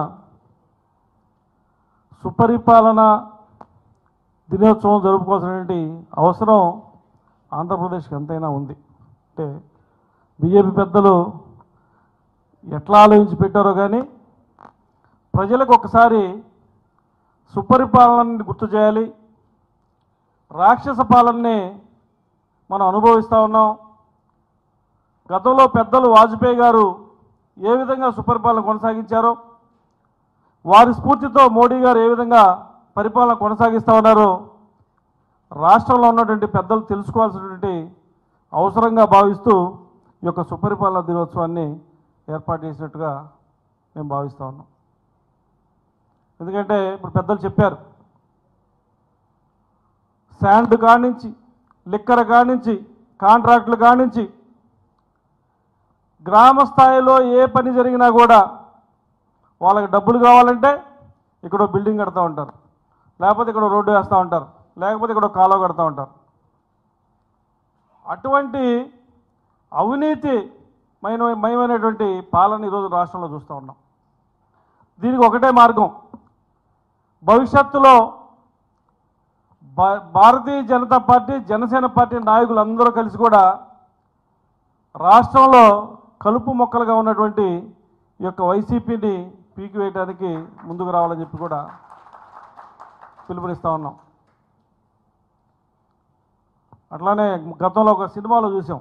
సుపరిపాలన దినోత్సవం జరుపుకోవాల్సినటువంటి అవసరం ఆంధ్రప్రదేశ్కి ఎంతైనా ఉంది అంటే బీజేపీ పెద్దలు ఎట్లా ఆలోచించి పెట్టారో కానీ ప్రజలకు ఒకసారి సుపరిపాలనని గుర్తు చేయాలి రాక్షస పాలనని మనం అనుభవిస్తూ ఉన్నాం గతంలో పెద్దలు వాజ్పేయి గారు ఏ విధంగా సుపరిపాలన కొనసాగించారో వారి స్ఫూర్తితో మోడీ గారు ఏ విధంగా పరిపాలన కొనసాగిస్తూ ఉన్నారో రాష్ట్రంలో ఉన్నటువంటి పెద్దలు తెలుసుకోవాల్సినటువంటి అవసరంగా భావిస్తూ ఈ యొక్క సుపరిపాలన దినోత్సవాన్ని ఏర్పాటు చేసినట్టుగా మేము భావిస్తూ ఉన్నాం ఎందుకంటే ఇప్పుడు పెద్దలు చెప్పారు శాండ్ కానించి లిక్కర్ కానించి కాంట్రాక్టులు కానించి గ్రామ స్థాయిలో ఏ పని జరిగినా కూడా వాళ్ళకి డబ్బులు కావాలంటే ఇక్కడ ఓ బిల్డింగ్ కడతా ఉంటారు లేకపోతే ఇక్కడ ఓ రోడ్డు వేస్తూ ఉంటారు లేకపోతే ఇక్కడ ఓ కాలువ కడతా ఉంటారు అటువంటి అవినీతి మైన మయమైనటువంటి పాలన ఈరోజు రాష్ట్రంలో చూస్తూ ఉన్నాం దీనికి ఒకటే మార్గం భవిష్యత్తులో భా- భారతీయ జనతా పార్టీ జనసేన పార్టీ నాయకులందరూ కలిసి కూడా రాష్ట్రంలో కలుపు మొక్కలుగా ఉన్నటువంటి ఈ యొక్క వైసీపీని పీకివేయడానికి ముందుకు రావాలని చెప్పి కూడా పిలుపునిస్తా ఉన్నాం అట్లానే గతంలో ఒక సినిమాలో చూసాం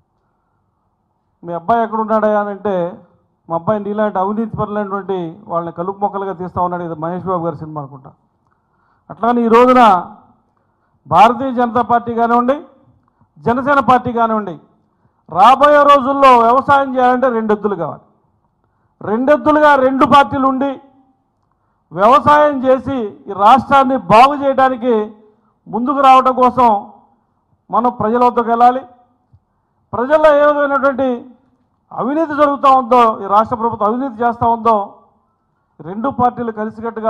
మీ అబ్బాయి ఎక్కడ ఉన్నాడా అని అంటే మా అబ్బాయి నీలాంటి అవినీతి పరులైనటువంటి వాళ్ళని కలుపు మొక్కలుగా తీస్తా ఉన్నాడు ఇది మహేష్ బాబు గారి సినిమా అనుకుంటా అట్లానే ఈ రోజున భారతీయ జనతా పార్టీ కానివ్వండి జనసేన పార్టీ కానివ్వండి రాబోయే రోజుల్లో వ్యవసాయం చేయాలంటే రెండెద్దులు కావాలి రెండెద్దులుగా రెండు పార్టీలు ఉండి వ్యవసాయం చేసి ఈ రాష్ట్రాన్ని బాగు చేయడానికి ముందుకు రావడం కోసం మనం ప్రజల వద్దకు వెళ్ళాలి ప్రజల్లో ఏ విధమైనటువంటి అవినీతి జరుగుతూ ఉందో ఈ రాష్ట్ర ప్రభుత్వం అవినీతి చేస్తూ ఉందో రెండు పార్టీలు కలిసికట్టుగా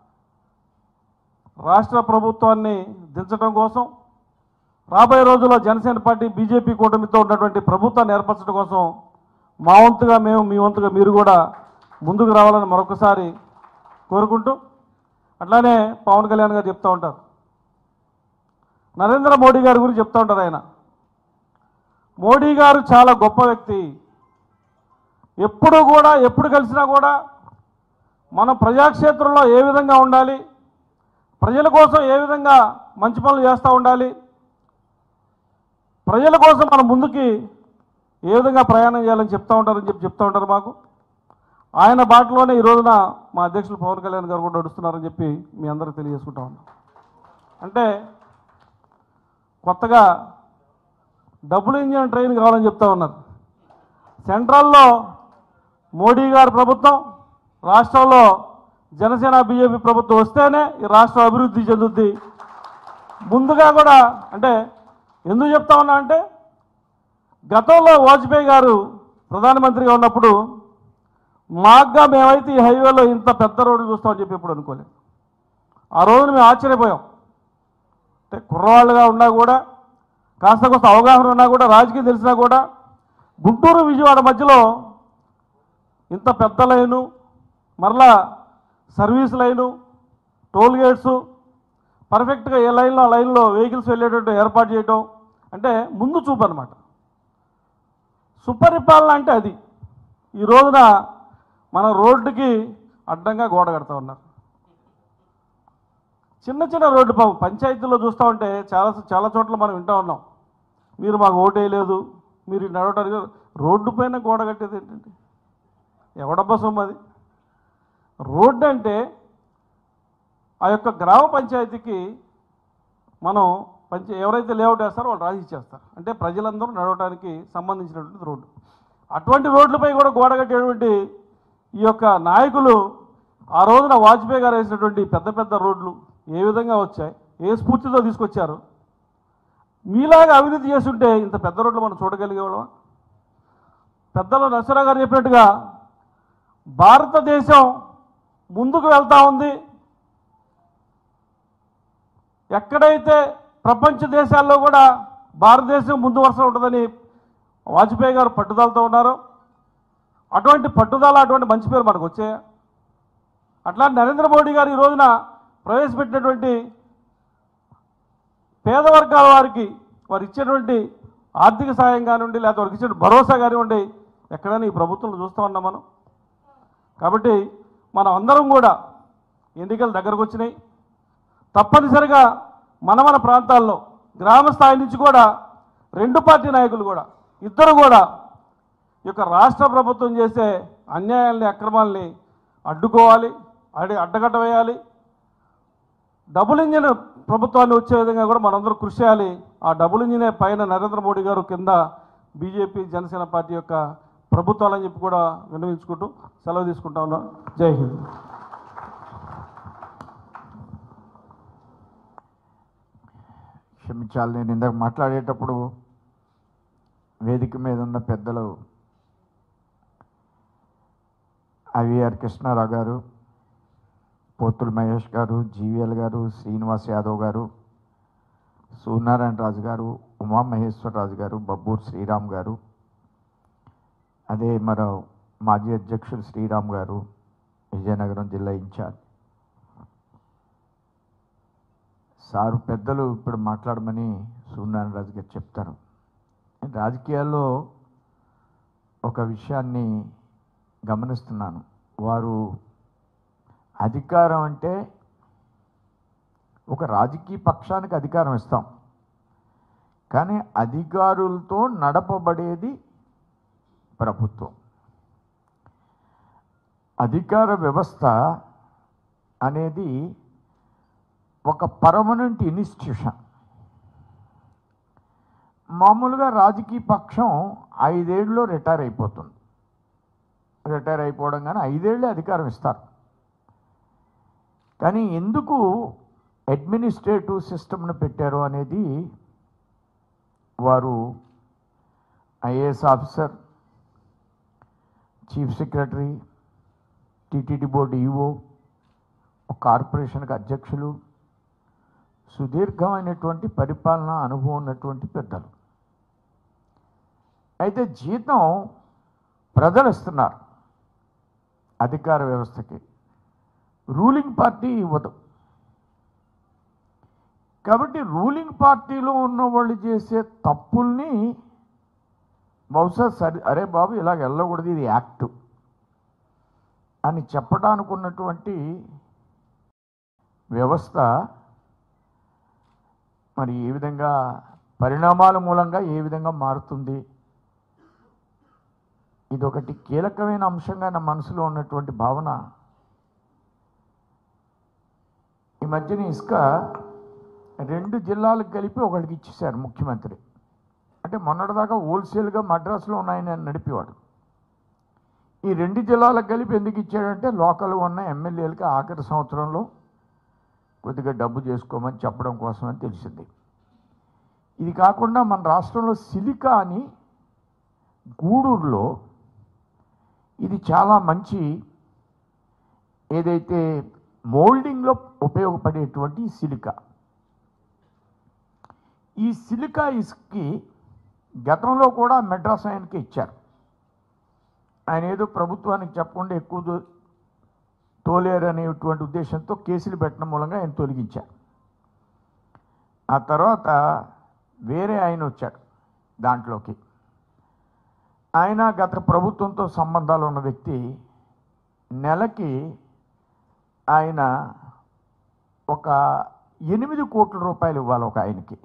రాష్ట్ర ప్రభుత్వాన్ని దించడం కోసం రాబోయే రోజుల్లో జనసేన పార్టీ బీజేపీ కూటమితో ఉన్నటువంటి ప్రభుత్వాన్ని ఏర్పరచడం కోసం మా వంతుగా మేము మీ వంతుగా మీరు కూడా ముందుకు రావాలని మరొకసారి కోరుకుంటూ అట్లానే పవన్ కళ్యాణ్ గారు చెప్తూ ఉంటారు నరేంద్ర మోడీ గారి గురించి చెప్తూ ఉంటారు ఆయన మోడీ గారు చాలా గొప్ప వ్యక్తి ఎప్పుడు కూడా ఎప్పుడు కలిసినా కూడా మనం ప్రజాక్షేత్రంలో ఏ విధంగా ఉండాలి ప్రజల కోసం ఏ విధంగా మంచి పనులు చేస్తూ ఉండాలి ప్రజల కోసం మనం ముందుకి ఏ విధంగా ప్రయాణం చేయాలని చెప్తూ ఉంటారని చెప్పి చెప్తూ ఉంటారు మాకు ఆయన బాటలోనే ఈ రోజున మా అధ్యక్షులు పవన్ కళ్యాణ్ గారు కూడా నడుస్తున్నారని చెప్పి మీ అందరికీ తెలియజేసుకుంటా ఉన్నాం అంటే కొత్తగా డబుల్ ఇంజిన్ ట్రైన్ కావాలని చెప్తా ఉన్నారు సెంట్రల్లో మోడీ గారి ప్రభుత్వం రాష్ట్రంలో జనసేన బీజేపీ ప్రభుత్వం వస్తేనే ఈ రాష్ట్రం అభివృద్ధి చెందుద్ది ముందుగా కూడా అంటే ఎందుకు చెప్తా ఉన్నా అంటే గతంలో వాజ్పేయి గారు ప్రధానమంత్రిగా ఉన్నప్పుడు మాగ్గా మేమైతే ఈ హైవేలో ఇంత పెద్ద రోడ్డు చూస్తామని చెప్పి ఎప్పుడు అనుకోలేదు ఆ రోజున మేము ఆశ్చర్యపోయాం అంటే కుర్రవాళ్ళుగా ఉన్నా కూడా కాస్త కొంత అవగాహన ఉన్నా కూడా రాజకీయం తెలిసినా కూడా గుంటూరు విజయవాడ మధ్యలో ఇంత పెద్ద లైను మరలా సర్వీస్ లైను టోల్ గేట్స్ పర్ఫెక్ట్గా ఏ లైన్లో ఆ లైన్లో వెహికల్స్ వెళ్ళేటట్టు ఏర్పాటు చేయటం అంటే ముందు చూపు అనమాట సుపరిపాలన అంటే అది ఈ రోజున మన రోడ్డుకి అడ్డంగా గోడ కడతా ఉన్నారు చిన్న చిన్న రోడ్డు పాపం పంచాయతీల్లో చూస్తూ ఉంటే చాలా చాలా చోట్ల మనం వింటూ ఉన్నాం మీరు మాకు ఓటేయలేదు మీరు నడవటానికి రోడ్డు పైన గోడ కట్టేది ఏంటంటే ఎవడబ్బా సొమ్ము అది రోడ్డు అంటే ఆ యొక్క గ్రామ పంచాయతీకి మనం పంచ ఎవరైతే లేఅవుట్ వేస్తారో వాళ్ళు రాసి ఇచ్చేస్తారు అంటే ప్రజలందరూ నడవడానికి సంబంధించినటువంటి రోడ్డు అటువంటి రోడ్లపై కూడా గోడ కట్టేటువంటి ఈ యొక్క నాయకులు ఆ రోజున వాజ్పేయి గారు వేసినటువంటి పెద్ద పెద్ద రోడ్లు ఏ విధంగా వచ్చాయి ఏ స్ఫూర్తితో తీసుకొచ్చారు మీలాగా అవినీతి చేస్తుంటే ఇంత పెద్ద రోడ్లు మనం చూడగలిగేవాళ్ళం పెద్దలు నరసరావు గారు చెప్పినట్టుగా భారతదేశం ముందుకు వెళ్తా ఉంది ఎక్కడైతే ప్రపంచ దేశాల్లో కూడా భారతదేశం ముందు వరుస ఉంటుందని వాజ్పేయి గారు పట్టుదలతో ఉన్నారు అటువంటి పట్టుదల అటువంటి మంచి పేరు మనకు వచ్చాయా అట్లా నరేంద్ర మోడీ గారు ఈ రోజున ప్రవేశపెట్టినటువంటి పేద వర్గాల వారికి వారు ఇచ్చేటువంటి ఆర్థిక సాయం కానివ్వండి లేదా వారికి ఇచ్చే భరోసా కానివ్వండి ఎక్కడైనా ఈ ప్రభుత్వంలో చూస్తూ ఉన్నాం మనం కాబట్టి మనం అందరం కూడా ఎన్నికలు దగ్గరకు వచ్చినాయి తప్పనిసరిగా మన మన ప్రాంతాల్లో గ్రామ స్థాయి నుంచి కూడా రెండు పార్టీ నాయకులు కూడా ఇద్దరు కూడా ఈ యొక్క రాష్ట్ర ప్రభుత్వం చేసే అన్యాయాల్ని అక్రమాల్ని అడ్డుకోవాలి అడి అడ్డగడ్డ వేయాలి డబుల్ ఇంజిన్ ప్రభుత్వాన్ని వచ్చే విధంగా కూడా మనందరూ కృషి చేయాలి ఆ డబుల్ ఇంజినే పైన నరేంద్ర మోడీ గారు కింద బీజేపీ జనసేన పార్టీ యొక్క ప్రభుత్వాలని చెప్పి కూడా విన్నవించుకుంటూ సెలవు తీసుకుంటా ఉన్నాం జై హింద్ క్షమించాలి నేను ఇందాక మాట్లాడేటప్పుడు వేదిక మీద ఉన్న పెద్దలు ఐవిఆర్ కృష్ణారావు గారు పోతుల మహేష్ గారు జీవీఎల్ గారు శ్రీనివాస్ యాదవ్ గారు సూర్యనారాయణ రాజు గారు ఉమామహేశ్వరరాజు గారు బబ్బూర్ శ్రీరామ్ గారు అదే మరో మాజీ అధ్యక్షులు శ్రీరామ్ గారు విజయనగరం జిల్లా ఇన్ఛార్జ్ సారు పెద్దలు ఇప్పుడు మాట్లాడమని సూర్యనారాయణ రాజు గారు చెప్తారు రాజకీయాల్లో ఒక విషయాన్ని గమనిస్తున్నాను వారు అధికారం అంటే ఒక రాజకీయ పక్షానికి అధికారం ఇస్తాం కానీ అధికారులతో నడపబడేది ప్రభుత్వం అధికార వ్యవస్థ అనేది ఒక పర్మనెంట్ ఇన్స్టిట్యూషన్ మామూలుగా రాజకీయ పక్షం ఐదేళ్ళలో రిటైర్ అయిపోతుంది రిటైర్ అయిపోవడం కానీ ఐదేళ్ళే అధికారం ఇస్తారు కానీ ఎందుకు అడ్మినిస్ట్రేటివ్ సిస్టమ్ను పెట్టారు అనేది వారు IAS officer chief secretary TTD board EO ఒక కార్పొరేషన్కి అధ్యక్షులు సుదీర్ఘమైనటువంటి పరిపాలన అనుభవం ఉన్నటువంటి పెద్దలు అయితే జీతం ప్రజలు ఇస్తున్నారు అధికార వ్యవస్థకి రూలింగ్ పార్టీ ఇవ్వదు కాబట్టి రూలింగ్ పార్టీలో ఉన్న వాళ్ళు చేసే తప్పుల్ని బహుశా సరి అరే బాబు ఇలాగ వెళ్ళకూడదు ఇది యాక్ట్ అని చెప్పడానికి ఉన్నటువంటి వ్యవస్థ మరి ఏ విధంగా పరిణామాల మూలంగా ఏ విధంగా మారుతుంది ఇది ఒకటి కీలకమైన అంశంగా నా మనసులో ఉన్నటువంటి భావన ఈ మధ్యన ఇసుక రెండు జిల్లాలకు కలిపి ఒకరికి ఇచ్చేశారు ముఖ్యమంత్రి అంటే మొన్నటిదాకా హోల్సేల్గా మద్రాసులో ఉన్నాయని ఆయన నడిపేవాడు ఈ రెండు జిల్లాలకు కలిపి ఎందుకు ఇచ్చాడంటే లోకల్గా ఉన్న ఎమ్మెల్యేలకి ఆఖరి సంవత్సరంలో కొద్దిగా డబ్బు చేసుకోమని చెప్పడం కోసం అని తెలిసింది ఇది కాకుండా మన రాష్ట్రంలో సిలికా అని గూడూరులో ఇది చాలా మంచి ఏదైతే మోల్డింగ్లో ఉపయోగపడేటువంటి సిలికా ఈ సిలికా ఇసుక్కి గతంలో కూడా మెడ్రాస్ ఆయనకి ఇచ్చారు ఆయన ఏదో ప్రభుత్వానికి చెప్పకుండా ఎక్కువ దో- తోలేరు అనేటువంటి ఉద్దేశంతో కేసులు పెట్టడం మూలంగా ఆయన తొలగించారు ఆ తర్వాత వేరే ఆయన వచ్చాడు దాంట్లోకి ఆయన గత ప్రభుత్వంతో సంబంధాలు ఉన్న వ్యక్తి నెలకి ఆయన ఒక ఎనిమిది కోట్ల రూపాయలు ఇవ్వాలి ఒక ఆయనకి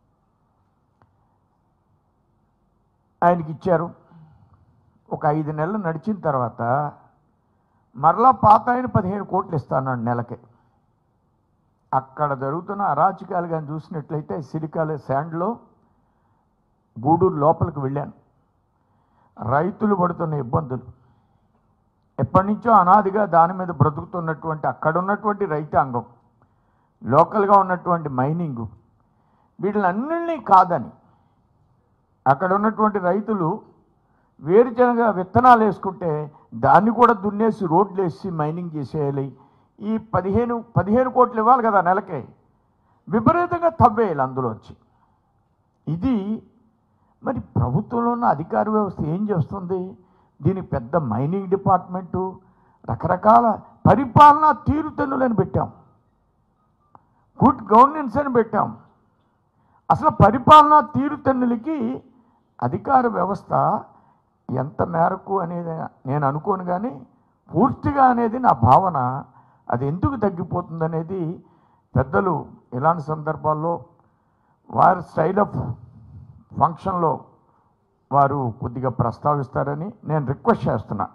ఆయనకి ఇచ్చారు ఒక ఐదు నెలలు నడిచిన తర్వాత మరలా పాత ఆయన పదిహేను కోట్లు ఇస్తాన్నాడు నెలకి అక్కడ జరుగుతున్న అరాచకాలు కానీ చూసినట్లయితే సిలికాల శాండ్లో గూడూరు లోపలికి వెళ్ళాను రైతులు పడుతున్న ఇబ్బందులు ఎప్పటి నుంచో అనాదిగా దాని మీద బ్రతుకుతున్నటువంటి అక్కడ ఉన్నటువంటి రైతాంగం లోకల్గా ఉన్నటువంటి మైనింగ్ వీటిలన్నింటినీ కాదని అక్కడ ఉన్నటువంటి రైతులు వేరుశనగ విత్తనాలు వేసుకుంటే దాన్ని కూడా దున్నేసి రోడ్లు వేసి మైనింగ్ చేసేయాలి ఈ పదిహేను పదిహేను కోట్లు ఇవ్వాలి కదా నెలకి విపరీతంగా తవ్వేయాలి అందులోంచి ఇది మరి ప్రభుత్వంలో ఉన్న అధికార వ్యవస్థ ఏం చేస్తుంది దీని పెద్ద మైనింగ్ డిపార్ట్మెంటు రకరకాల పరిపాలనా తీరుతెన్నులని పెట్టాం గుడ్ గవర్నెన్స్ అని పెట్టాం అసలు పరిపాలనా తీరుతెన్నులకి అధికార వ్యవస్థ ఎంత మేరకు అనేది నేను అనుకోను కానీ పూర్తిగా అనేది నా భావన అది ఎందుకు తగ్గిపోతుంది అనేది పెద్దలు ఇలాంటి సందర్భాల్లో వారి స్టైల్ ఆఫ్ ఫంక్షన్లో వారు కొద్దిగా ప్రస్తావిస్తారని నేను రిక్వెస్ట్ చేస్తున్నా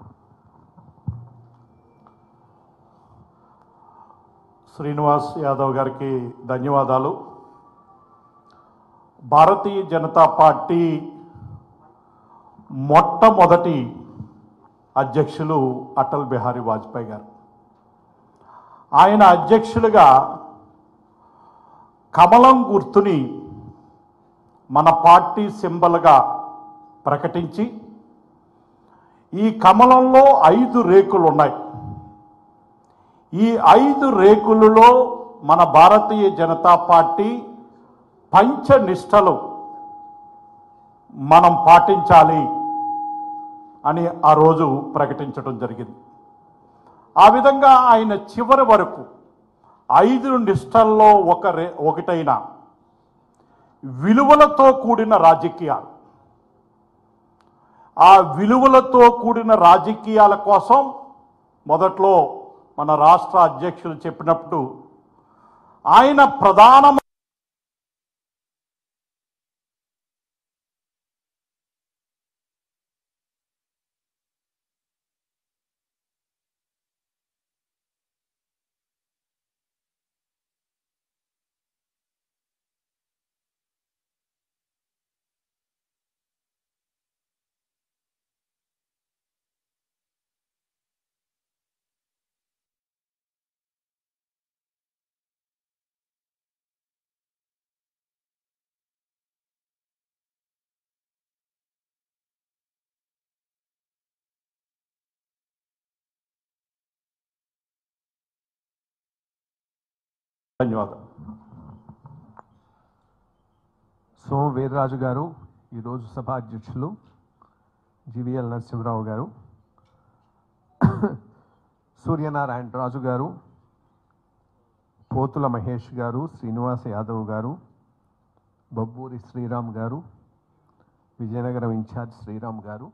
శ్రీనివాస్ యాదవ్ గారికి ధన్యవాదాలు భారతీయ జనతా పార్టీ మొట్టమొదటి అధ్యక్షులు అటల్ బిహారీ వాజ్పేయి గారు ఆయన అధ్యక్షులుగా కమలం గుర్తుని మన పార్టీ సింబల్గా ప్రకటించి ఈ కమలంలో ఐదు రేకులు ఉన్నాయి ఈ ఐదు రేకులలో మన భారతీయ జనతా పార్టీ పంచనిష్టలు మనం పాటించాలి అని ఆ రోజు ప్రకటించడం జరిగింది ఆ విధంగా ఆయన చివరి వరకు ఐదు నిష్టల్లో ఒక రే- ఒకటైన విలువలతో కూడిన రాజకీయాలు ఆ విలువలతో కూడిన రాజకీయాల కోసం మొదట్లో మన రాష్ట్ర అధ్యక్షులు చెప్పినప్పుడు ఆయన ప్రధాన ధన్యవాదాలు సో వీర్రాజు గారు ఈరోజు సభ అధ్యక్షులు జివిఎల్ నరసింహరావు గారు సూర్యనారాయణ రాజు గారు పోతుల మహేష్ గారు శ్రీనివాస యాదవ్ గారు బొబ్బూరి శ్రీరామ్ గారు విజయనగరం ఇన్ఛార్జ్ శ్రీరామ్ గారు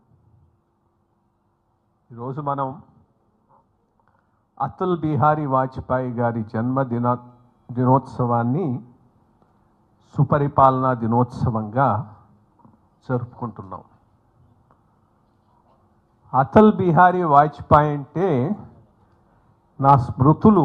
ఈరోజు మనం అతుల్ బిహారీ వాజ్పేయి గారి జన్మదిన దినోత్సవాన్ని సుపరిపాలనా దినోత్సవంగా జరుపుకుంటున్నాం అటల్ బిహారీ వాజ్పేయి అంటే నా స్మృతులు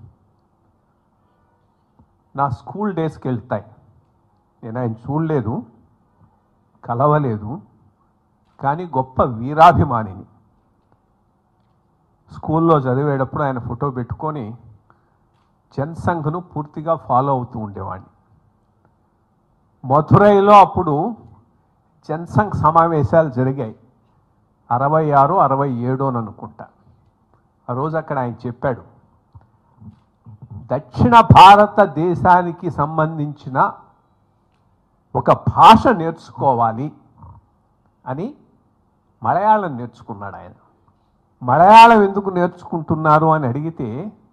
నా స్కూల్ డేస్కి వెళ్తాయి నేను ఆయన చూడలేదు కలవలేదు కానీ గొప్ప వీరాభిమానిని స్కూల్లో చదివేటప్పుడు ఆయన ఫోటో పెట్టుకొని జనసంఘ్ను పూర్తిగా ఫాలో అవుతూ ఉండేవాడిని మధురైలో అప్పుడు జనసంఘ్ సమావేశాలు జరిగాయి అరవై ఆరు అరవై ఏడు అని అనుకుంటా ఆ రోజు అక్కడ ఆయన చెప్పాడు దక్షిణ భారతదేశానికి సంబంధించిన ఒక భాష నేర్చుకోవాలి అని మలయాళం నేర్చుకున్నాడు ఆయన మలయాళం ఎందుకు నేర్చుకుంటున్నారు అని అడిగితే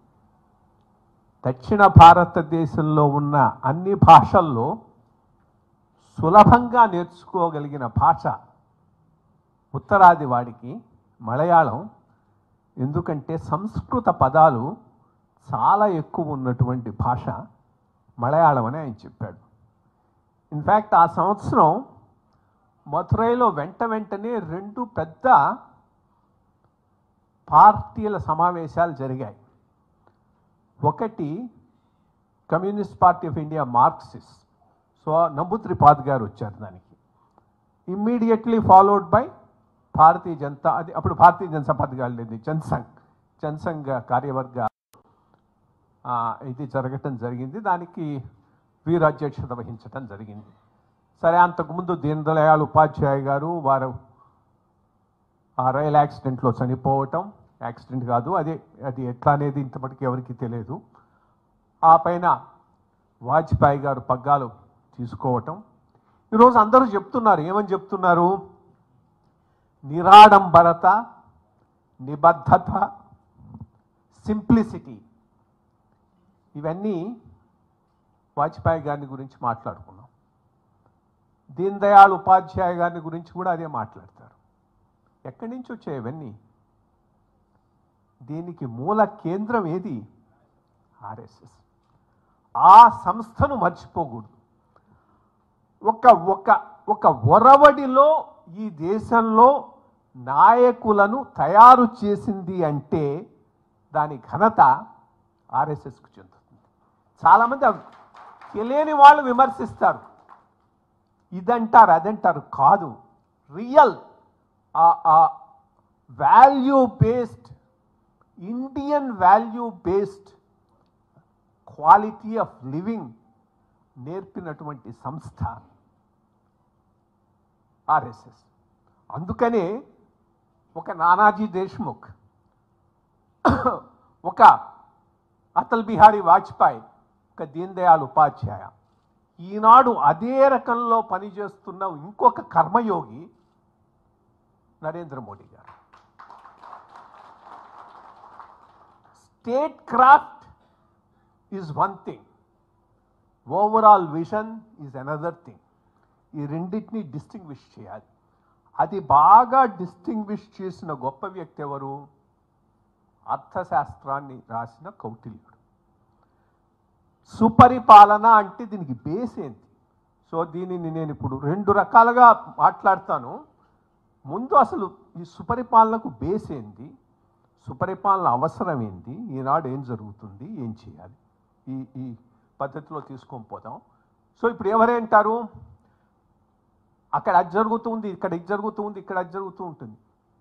దక్షిణ భారతదేశంలో ఉన్న అన్ని భాషల్లో సులభంగా నేర్చుకోగలిగిన భాష ఉత్తరాది వాడికి మలయాళం ఎందుకంటే సంస్కృత పదాలు చాలా ఎక్కువ ఉన్నటువంటి భాష మలయాళం అని ఆయన చెప్పాడు ఇన్ఫ్యాక్ట్ ఆ సంవత్సరం మథురైలో వెంట వెంటనే రెండు పెద్ద పార్టీల సమావేశాలు జరిగాయి ఒకటి communist party of India Marxist so Namboodiripad గారు వచ్చారు దానికి immediately followed by Bharatiya Janata అది అప్పుడు భారతీయ జనతా పార్టీ కాదు లేదు జనసంఘ్ జనసంఘ కార్యవర్గ ఆ, ఇది జరగటం జరిగింది దానికి వీరు అధ్యక్షత వహించటం జరిగింది సరే అంతకుముందు దీన్ దయాళ్ ఉపాధ్యాయ గారు వారు ఆ రైల్ యాక్సిడెంట్లో చనిపోవటం యాక్సిడెంట్ కాదు అది అది ఎట్లా అనేది ఇంతమటికి ఎవరికి తెలియదు ఆ పైన వాజ్పేయి గారు పగ్గాలు తీసుకోవటం ఈరోజు అందరూ చెప్తున్నారు ఏమని చెప్తున్నారు నిరాడంబరత నిబద్ధత సింప్లిసిటీ ఇవన్నీ వాజ్పేయి గారిని గురించి మాట్లాడుకున్నాం దీన్ దయాళ్ ఉపాధ్యాయ గారిని గురించి కూడా అదే మాట్లాడతారు ఎక్కడి నుంచి వచ్చాయి ఇవన్నీ దీనికి మూల కేంద్రం ఏది ఆర్ఎస్ఎస్ ఆ సంస్థను మర్చిపోకూడదు ఒక ఒక ఒక ఒరవడిలో ఈ దేశంలో నాయకులను తయారు చేసింది అంటే దాని ఘనత ఆర్ఎస్ఎస్కు చెందుతుంది చాలామంది అవి తెలియని వాళ్ళు విమర్శిస్తారు ఇదంటారు అదంటారు కాదు real value based Indian value based quality of living నేర్పినటువంటి సంస్థ ఆర్ఎస్ఎస్ అందుకనే ఒక నానాజీ దేశ్ముఖ్ ఒక అటల్ బిహారీ వాజ్పేయి ఒక దీన్ దయాళ్ ఉపాధ్యాయ ఈనాడు అదే రకంలో పనిచేస్తున్న ఇంకొక కర్మయోగి నరేంద్ర మోడీ గారు state craft is one thing overall vision is another thing ఈ రెండింటిని డిస్టింగ్విష్ చేయాలి అది బాగా డిస్టింగ్విష్ చేసిన గొప్ప వ్యక్తి ఎవరు అర్థశాస్త్రాన్ని రాసిన కౌటిల్యుడు సుపరిపాలన అంటే దీనికి బేస్ ఏంటి సో దీనిని నేను ఇప్పుడు రెండు రకాలుగా మాట్లాడతాను ముందు అసలు ఈ సుపరిపాలనకు బేస్ ఏంటి సుపరిపాలన అవసరం ఏంటి ఈనాడు ఏం జరుగుతుంది ఏం చేయాలి ఈ ఈ పద్ధతిలో తీసుకొని పోతాం సో ఇప్పుడు ఎవరేంటారు అక్కడ అది జరుగుతుంది ఇక్కడ ఇది జరుగుతుంది ఇక్కడ అది జరుగుతూ ఉంటుంది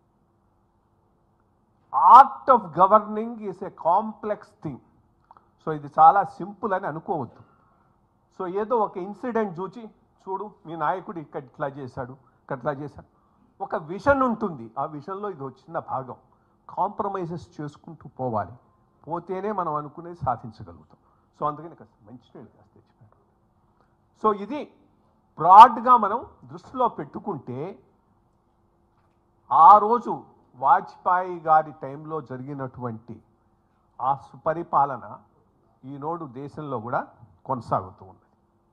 art of governing is a complex thing so ఇది చాలా సింపుల్ అని అనుకోవద్దు సో ఏదో ఒక ఇన్సిడెంట్ చూచి చూడు మీ నాయకుడు ఇక్కడ ఇట్లా చేశాడు ఇక్కడ ఇట్లా చేశాడు ఒక విషన్ ఉంటుంది ఆ విషన్లో ఇది ఒక చిన్న భాగం కాంప్రమైజెస్ చేసుకుంటూ పోవాలి పోతేనే మనం అనుకునేది సాధించగలుగుతాం సో అందుకని కాస్త మంచినీళ్ళు కాస్త తెచ్చిపెట్టాను సో ఇది బ్రాడ్గా మనం దృష్టిలో పెట్టుకుంటే ఆ రోజు వాజ్పేయి గారి టైంలో జరిగినటువంటి ఆ సుపరిపాలన ఈనాడు దేశంలో కూడా కొనసాగుతూ ఉన్నది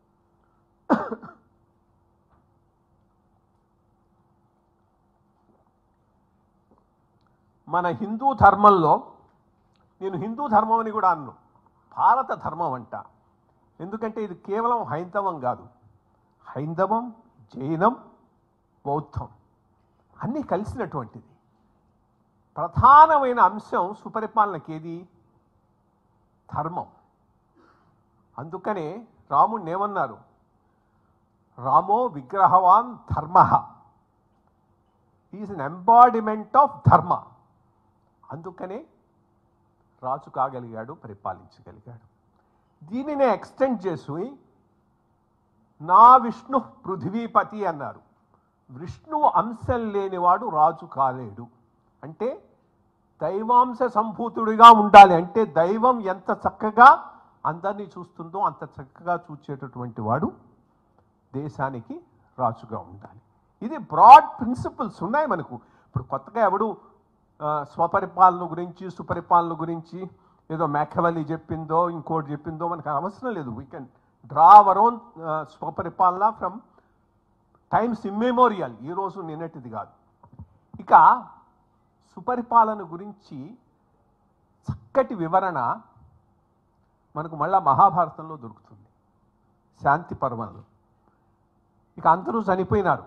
మన హిందూ ధర్మంలో నేను హిందూ ధర్మం అని కూడా అన్ను భారత ధర్మం అంట ఎందుకంటే ఇది కేవలం హైందవం కాదు హైందవం జైనం బౌద్ధం అన్నీ కలిసినటువంటిది ప్రధానమైన అంశం సుపరిపాలనకి ఏది ధర్మం అందుకనే రాముడిని ఏమన్నారు రామో విగ్రహవాన్ ధర్మ ఈజ్ అన్ ఎంబాడిమెంట్ ఆఫ్ ధర్మ అందుకనే రాజు కాగలిగాడు పరిపాలించగలిగాడు దీనినే ఎక్స్టెండ్ చేసి నా విష్ణు పృథివీపతి అన్నారు విష్ణు అంశం లేనివాడు రాజు కాలేడు అంటే దైవాంశ సంభూతుడిగా ఉండాలి అంటే దైవం ఎంత చక్కగా అందరినీ చూస్తుందో అంత చక్కగా చూచేటటువంటి వాడు దేశానికి రాజుగా ఉండాలి ఇది బ్రాడ్ ప్రిన్సిపల్స్ ఉన్నాయి మనకు ఇప్పుడు కొత్తగా ఎవడు ఆ, స్వపరిపాలన గురించి సుపరిపాలన గురించి ఏదో మ్యాకవలి చెప్పిందో ఇంకోటి చెప్పిందో మనకు అవసరం లేదు we can draw our own స్వపరిపాలన ఫ్రమ్ టైమ్స్ ఇమ్మెమోరియల్ ఈరోజు నిన్నటిది కాదు ఇక సుపరిపాలన గురించి చక్కటి వివరణ మనకు మళ్ళా మహాభారతంలో దొరుకుతుంది శాంతి పర్వంలో ఇక అందరూ చనిపోయినారు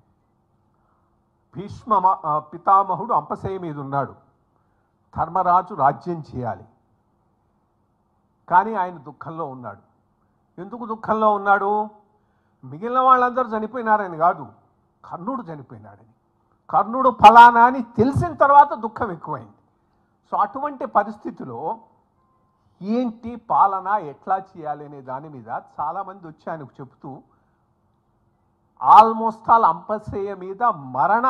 భీష్మ మ- ఆ, పితామహుడు అంపశయ మీద ఉన్నాడు ధర్మరాజు రాజ్యం చేయాలి కానీ ఆయన దుఃఖంలో ఉన్నాడు ఎందుకు దుఃఖంలో ఉన్నాడు మిగిలిన వాళ్ళందరూ చనిపోయినారని కాదు కర్ణుడు చనిపోయినాడని కర్ణుడు ఫలానా అని తెలిసిన తర్వాత దుఃఖం ఎక్కువైంది సో అటువంటి పరిస్థితిలో ఏంటి పాలన ఎట్లా చేయాలి అనే దాని మీద చాలామంది వచ్చి ఆయనకు చెబుతూ ఆల్మోస్ట్ ఆల్ అంపశయ్య మీద మరణ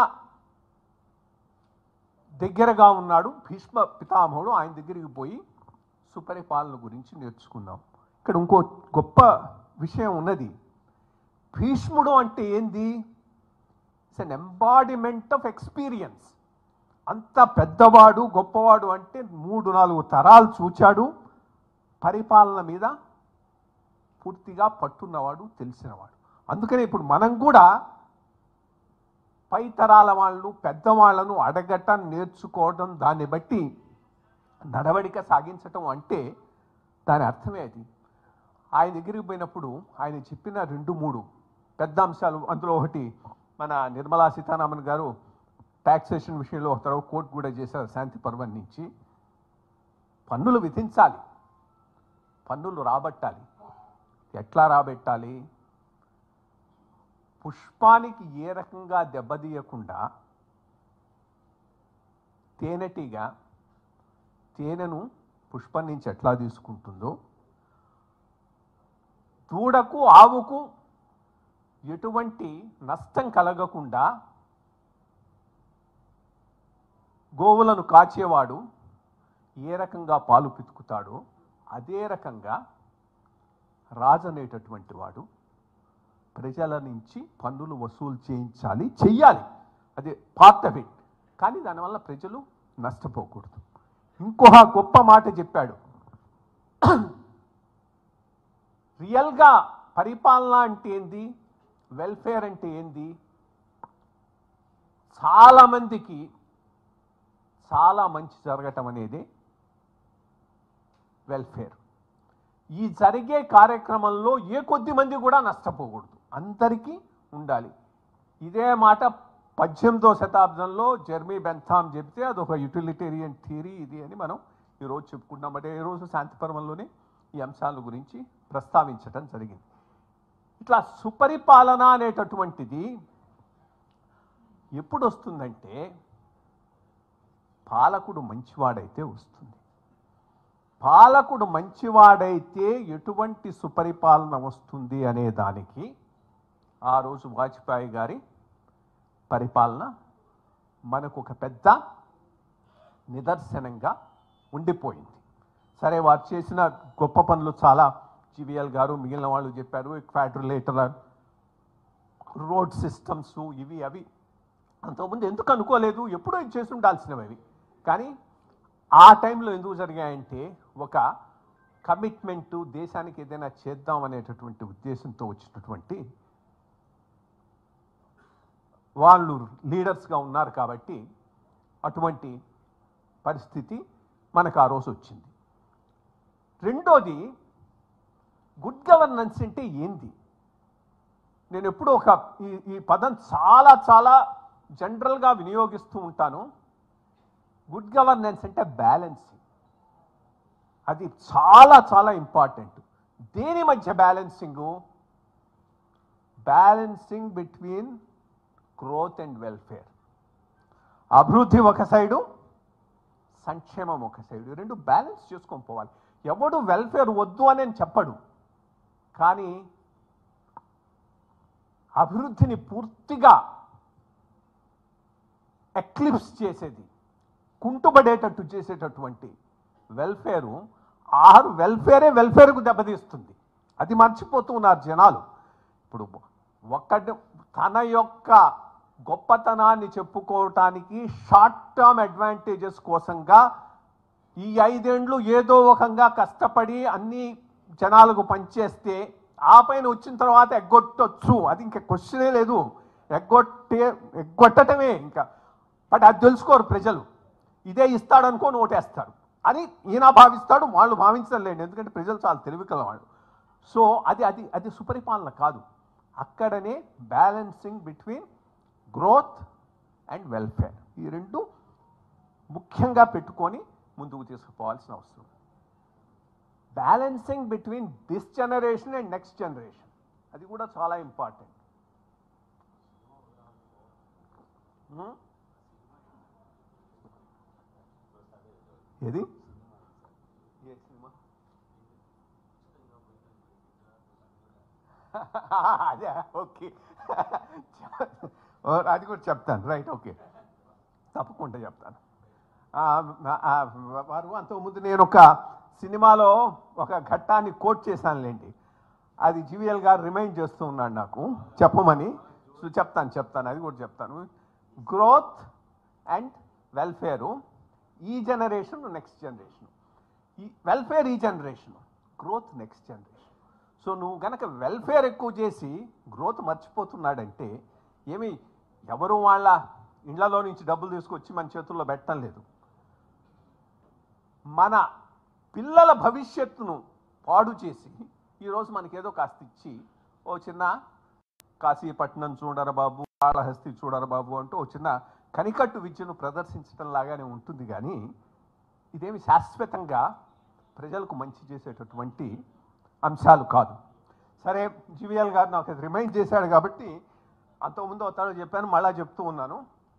దగ్గరగా ఉన్నాడు భీష్మ పితామహుడు ఆయన దగ్గరికి పోయి సుపరిపాలన గురించి నేర్చుకున్నాం ఇక్కడ ఇంకో గొప్ప విషయం ఉన్నది భీష్ముడు అంటే ఏంది it's an embodiment of experience అంత పెద్దవాడు గొప్పవాడు అంటే మూడు నాలుగు తరాలు చూచాడు పరిపాలన మీద పూర్తిగా పట్టున్నవాడు తెలిసినవాడు అందుకనే ఇప్పుడు మనం కూడా పై తరాల వాళ్ళను పెద్దవాళ్లను అడగటం నేర్చుకోవడం దాన్ని బట్టి నడవడిక సాగించటం అంటే దాని అర్థమే అది ఆయన దగ్గరికి పోయినప్పుడు ఆయన చెప్పిన రెండు మూడు పెద్ద అంశాలు అందులో ఒకటి మన నిర్మలా సీతారామన్ గారు ట్యాక్సేషన్ విషయంలో ఒక తర్వాత కోర్టు కూడా చేశారు శాంతి పర్వం నుంచి పన్నులు విధించాలి పన్నులు రాబట్టాలి ఎట్లా రాబెట్టాలి పుష్పానికి ఏ రకంగా దెబ్బతీయకుండా తేనెటీగ తేనెను పుష్పం నుంచి ఎట్లా తీసుకుంటుందో దూడకు ఆవుకు ఎటువంటి నష్టం కలగకుండా గోవులను కాచేవాడు ఏ రకంగా పాలు పితుకుతాడో అదే రకంగా రాజు అనేటటువంటి వాడు ప్రజల నుంచి పన్నులు వసూలు చేయించాలి చెయ్యాలి అది పార్ట్ ఆఫ్ ఇట్ కానీ దానివల్ల ప్రజలు నష్టపోకూడదు ఇంకొక గొప్ప మాట చెప్పాడు రియల్గా పరిపాలన అంటే ఏంది వెల్ఫేర్ అంటే ఏంది చాలామందికి చాలా మంచి జరగటం అనేది వెల్ఫేర్ ఈ జరిగే కార్యక్రమంలో ఏ కొద్ది మంది కూడా నష్టపోకూడదు అందరికీ ఉండాలి ఇదే మాట పద్దెనిమిదో శతాబ్దంలో జెర్మీ బెంథామ్ చెప్తే అదొక యూటిలిటేరియన్ థియరీ ఇది అని మనం ఈరోజు చెప్పుకుంటున్నాం అంటే ఈరోజు శాంతిపర్వంలోనే ఈ అంశాల గురించి ప్రస్తావించడం జరిగింది ఇట్లా సుపరిపాలన అనేటటువంటిది ఎప్పుడు వస్తుందంటే పాలకుడు మంచివాడైతే వస్తుంది పాలకుడు మంచివాడైతే ఎటువంటి సుపరిపాలన వస్తుంది అనే దానికి ఆ రోజు వాజ్పేయి గారి పరిపాలన మనకు ఒక పెద్ద నిదర్శనంగా ఉండిపోయింది సరే వారు చేసిన గొప్ప పనులు చాలా జీవీఎల్ గారు మిగిలిన వాళ్ళు చెప్పారు క్వాడ్రిలేటర్ రోడ్ సిస్టమ్స్ ఇవి అవి అంతకుముందు ఎందుకు అనుకోలేదు ఎప్పుడో ఇది చేసి ఉండాల్సినవి అవి కానీ ఆ టైంలో ఎందుకు జరిగాయంటే ఒక కమిట్మెంటు దేశానికి ఏదైనా చేద్దాం అనేటటువంటి ఉద్దేశంతో వచ్చినటువంటి వాళ్ళు లీడర్స్గా ఉన్నారు కాబట్టి అటువంటి పరిస్థితి మనకు ఆ రోజు వచ్చింది రెండోది గుడ్ గవర్నెన్స్ అంటే ఏంది నేను ఎప్పుడూ ఒక ఈ ఈ పదం చాలా చాలా జనరల్గా వినియోగిస్తూ ఉంటాను గుడ్ గవర్నెన్స్ అంటే బ్యాలెన్సింగ్ అది చాలా చాలా ఇంపార్టెంట్ దేని మధ్య balancing balancing between growth and welfare అభివృద్ధి ఒక సైడు సంక్షేమం ఒక సైడు ఈ రెండు బ్యాలెన్స్ చేసుకొని పోవాలి ఎవడు వెల్ఫేర్ వద్దు అని నేను చెప్పడు కానీ అభివృద్ధిని పూర్తిగా ఎక్లిప్స్ చేసేది కుంటుబడేటట్టు చేసేటటువంటి వెల్ఫేరు ఆరు వెల్ఫేరే వెల్ఫేర్కు దెబ్బతీస్తుంది అది మర్చిపోతూ ఉన్నారు జనాలు ఇప్పుడు ఒక్కటి తన యొక్క గొప్పతనాన్ని చెప్పుకోవటానికి షార్ట్ టర్మ్ అడ్వాంటేజెస్ కోసంగా ఈ ఐదేండ్లు ఏదో ఒకంగా కష్టపడి అన్ని జనాలకు పనిచేస్తే ఆ పైన వచ్చిన తర్వాత ఎగ్గొట్టొచ్చు అది ఇంకా క్వశ్చనే లేదు ఎగ్గొట్టే ఎగ్గొట్టటమే ఇంకా బట్ అది తెలుసుకోరు ప్రజలు ఇదే ఇస్తాడనుకో ఓటేస్తారు అని ఈయన భావిస్తాడు వాళ్ళు భావించడం లేదు ఎందుకంటే ప్రజలు చాలా తెలివికల వాళ్ళు సో అది అది అది సుపరిపాలన కాదు అక్కడనే balancing between growth and welfare ఈ రెండు ముఖ్యంగా పెట్టుకొని ముందుకు తీసుకుపోవాల్సిన అవసరం balancing between this generation and next generation అది కూడా చాలా ఇంపార్టెంట్ ఏది ఏ సినిమా అదే ఓకే ఓ, అది కూడా చెప్తాను రైట్ ఓకే తప్పకుండా చెప్తాను ఆ, ఆ, వారు అంతకుముందు నేను ఒక సినిమాలో ఒక ఘట్టాన్ని కోట్ చేశానులేండి అది జీవీఎల్ గారు రిమైండ్ చేస్తూ ఉన్నాడు నాకు చెప్పమని సో చెప్తాను చెప్తాను అది కూడా చెప్తాను గ్రోత్ అండ్ వెల్ఫేరు ఈ జనరేషన్ నెక్స్ట్ జనరేషన్ ఈ వెల్ఫేర్ ఈ generation growth next generation so నువ్వు గనక వెల్ఫేర్ ఎక్కువ చేసి గ్రోత్ మర్చిపోతున్నాడంటే ఏమి ఎవరు వాళ్ళ ఇండ్లలో నుంచి డబ్బులు తీసుకొచ్చి మన చేతుల్లో పెట్టడం లేదు మన పిల్లల భవిష్యత్తును పాడు చేసి ఈరోజు మనకేదో కాస్త ఇచ్చి ఓ చిన్న కాశీపట్నం చూడరా బాబు కాళహస్తి చూడరా బాబు అంటూ ఓ చిన్న కనికట్టు విద్యను ప్రదర్శించడం లాగానే ఉంటుంది కానీ ఇదేమి శాశ్వతంగా ప్రజలకు మంచి చేసేటటువంటి అంశాలు కాదు సరే జీవీఎల్ గారు నాకు అది రిమైండ్ చేశాడు కాబట్టి అంతకుముందు అవుతాడో చెప్పాను మళ్ళా చెప్తూ ఉన్నాను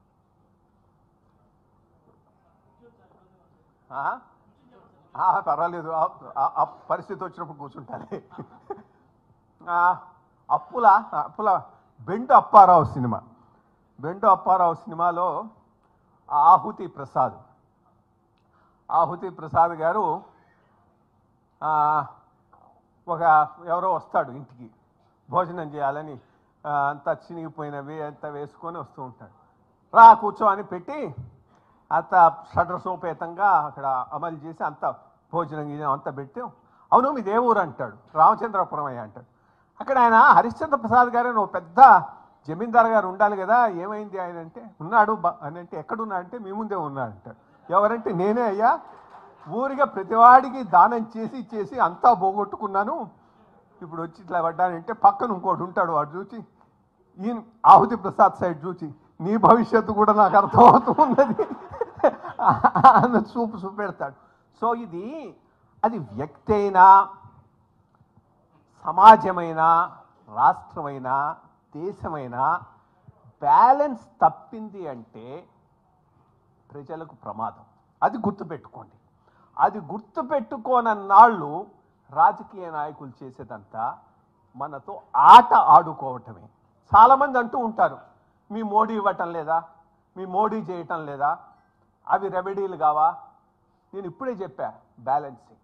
ఆ? ఆ, పర్వాలేదు ఆ- ఆ- ఆ పరిస్థితి వచ్చినప్పుడు కూర్చుంటాను ఆ, అప్పుల అప్పుల బెండు అప్పారావు సినిమా బెండు అప్పారావు సినిమాలో ఆహుతి ప్రసాద్ ఆహుతి ప్రసాద్ గారు ఆ, ఒక ఎవరో వస్తాడు ఇంటికి భోజనం చేయాలని ఆ, అంతా చినిగిపోయినవి అంతా వేసుకొని వస్తూ ఉంటాడు రా కూర్చో అని పెట్టి అంత షడ్రసోపేతంగా అక్కడ అమలు చేసి అంత భోజనం గీజనం అంతా పెట్టి అవును మీది ఏ ఊరు అంటాడు రామచంద్రపురం అయ్య అంటాడు అక్కడ ఆయన హరిశ్చంద్ర ప్రసాద్ గారు అని ఓ పెద్ద జమీందార్ గారు ఉండాలి కదా ఏమైంది ఆయన అంటే ఉన్నాడు బ- అని అంటే ఎక్కడున్నాడు అంటే మీ ముందే ఉన్నాడు అంటాడు ఎవరంటే నేనే అయ్యా ఊరిగా ప్రతివాడికి దానం చేసి చేసి అంతా పోగొట్టుకున్నాను ఇప్పుడు వచ్చి ఇట్లా పడ్డానంటే పక్కన ఇంకోటి ఉంటాడు వాడు చూసి ఈయన ఆహుతి ప్రసాద్ సైడ్ చూసి నీ భవిష్యత్తు కూడా నాకు అర్థమవుతూ ఉన్నది అన్న చూపు చూపెడతాడు సో ఇది అది వ్యక్తి అయినా సమాజమైనా రాష్ట్రమైనా దేశమైనా బ్యాలెన్స్ తప్పింది అంటే ప్రజలకు ప్రమాదం అది గుర్తుపెట్టుకోండి అది గుర్తుపెట్టుకోనన్నాళ్ళు రాజకీయ నాయకులు చేసేదంతా మనతో ఆట ఆడుకోవటమే చాలామంది అంటూ ఉంటారు మీ మోడీ ఇవ్వటం లేదా మీ మోడీ చేయటం లేదా అవి రెమెడీలు కావా నేను ఇప్పుడే చెప్పా బ్యాలెన్సింగ్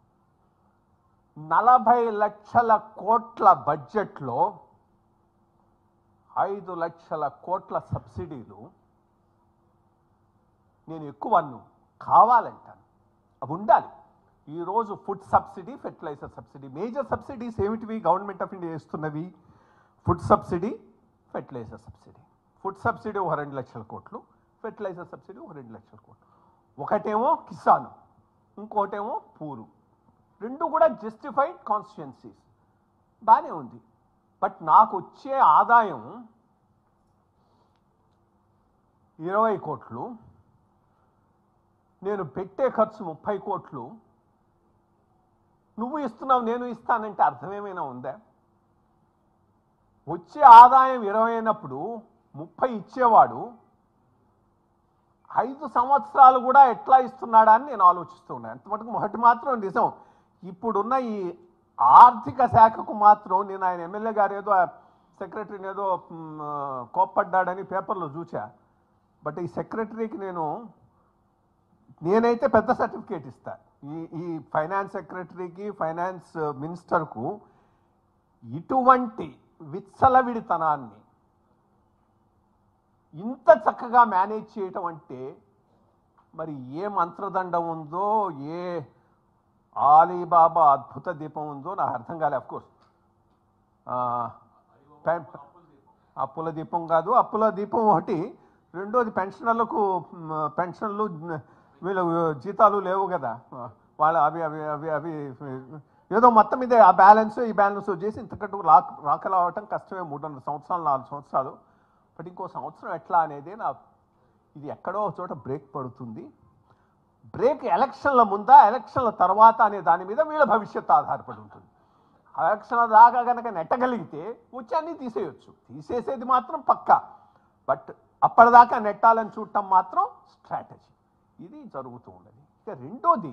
నలభై లక్షల కోట్ల బడ్జెట్లో ఐదు లక్షల కోట్ల సబ్సిడీలు నేను ఎక్కువ అన్ను కావాలంటాను అవి ఉండాలి ఈరోజు food subsidy fertiliser subsidy major subsidies ఏమిటివి గవర్నమెంట్ ఆఫ్ ఇండియా ఇస్తున్నవి food subsidy fertiliser subsidy food subsidy ఒక రెండు లక్షల కోట్లు ఫెర్టిలైజర్ సబ్సిడీ ఒక రెండు లక్షల కోట్లు ఒకటేమో కిసాన్ ఇంకోటేమో పూరు రెండు కూడా జస్టిఫైడ్ కాన్స్టిట్యున్సీస్ బాగానే ఉంది బట్ నాకు వచ్చే ఆదాయం ఇరవై కోట్లు నేను పెట్టే ఖర్చు ముప్పై కోట్లు నువ్వు ఇస్తున్నావు నేను ఇస్తానంటే అర్థం ఏమైనా ఉందా వచ్చే ఆదాయం ఇరవై అయినప్పుడు ముప్పై ఇచ్చేవాడు ఐదు సంవత్సరాలు కూడా ఎట్లా ఇస్తున్నాడా అని నేను ఆలోచిస్తూ ఉన్నాను అంత మటుకు మొదటి మాత్రం నిజం ఇప్పుడున్న ఈ ఆర్థిక శాఖకు మాత్రం నేను ఆయన ఎమ్మెల్యే గారు ఏదో సెక్రటరీని ఏదో మ్, కోప్పడ్డాడని పేపర్లో చూసా బట్ ఈ సెక్రటరీకి నేను నేనైతే పెద్ద సర్టిఫికేట్ ఇస్తా ఈ ఈ ఫైనాన్స్ సెక్రటరీకి ఫైనాన్స్ మినిస్టర్కు ఇటువంటి విచ్చలవిడితనాన్ని ఇంత చక్కగా మేనేజ్ చేయటం అంటే మరి ఏ మంత్రదండం ఉందో ఏ ఆలీబాబా అద్భుత దీపం ఉందో నాకు అర్థం కాలే అఫ్కోర్స్ అప్పుల దీపం కాదు అప్పుల దీపం ఒకటి రెండోది పెన్షనర్లకు మ్, పెన్షన్లు మ్, వీళ్ళ జీతాలు లేవు కదా వాళ్ళ అవి అవి అవి అవి ఏదో మొత్తం ఇదే ఆ బ్యాలెన్స్ ఈ బ్యాలెన్స్ చేసి ఇంతకంటూ రాక రాకలావటం కష్టమే మూడున్నర సంవత్సరాలు నాలుగు సంవత్సరాలు బట్ ఇంకో సంవత్సరం ఎట్లా అనేది నా ఇది ఎక్కడో ఒక చోట బ్రేక్ పడుతుంది బ్రేక్ ఎలక్షన్ల ముందా ఎలక్షన్ల తర్వాత అనే దాని మీద వీళ్ళ భవిష్యత్తు ఆధారపడి ఉంటుంది ఎలక్షన్ల దాకా కనుక నెట్టగలిగితే వచ్చి అన్నీ తీసేయొచ్చు తీసేసేది మాత్రం పక్కా బట్ అప్పటిదాకా నెట్టాలని చూడటం మాత్రం స్ట్రాటజీ ఇది జరుగుతూ ఉన్నది ఇక రెండోది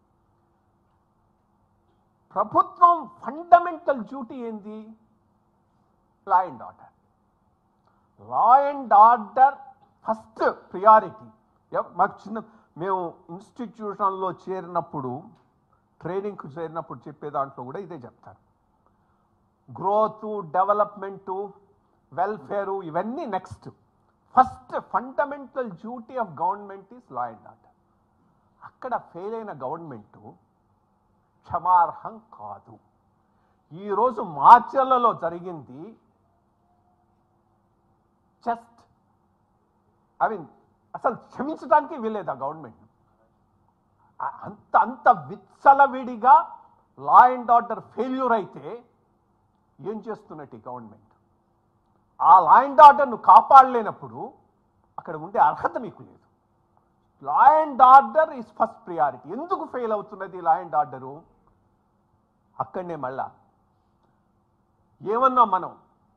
ప్రభుత్వం ఫండమెంటల్ డ్యూటీ ఏంది law and order law and order first priority మాకు చిన్న మేము ఇన్స్టిట్యూషన్లో చేరినప్పుడు ట్రైనింగ్కి చేరినప్పుడు చెప్పే దాంట్లో కూడా ఇదే చెప్తారు గ్రోత్ డెవలప్మెంటు వెల్ఫేరు ఇవన్నీ next first fundamental duty of government is law and order అక్కడ ఫెయిల్ అయిన గవర్నమెంటు క్షమార్హం కాదు ఈరోజు మార్చర్లలో జరిగింది జస్ట్ ఐ మీన్ అసలు క్షమించడానికి వీల్లేదు ఆ గవర్నమెంట్ అంత అంత విచ్చలవిడిగా లా అండ్ ఆర్డర్ ఫెయిల్యూర్ అయితే ఏం చేస్తున్నట్టు ఈ గవర్నమెంట్ ఆ లా అండ్ ఆర్డర్ను కాపాడలేనప్పుడు అక్కడ ఉండే అర్హత మీకు లేదు law and order is first priority ఎందుకు ఫెయిల్ అవుతున్నది లా అండ్ ఆర్డరు అక్కడనే మళ్ళా ఏమన్నా మనం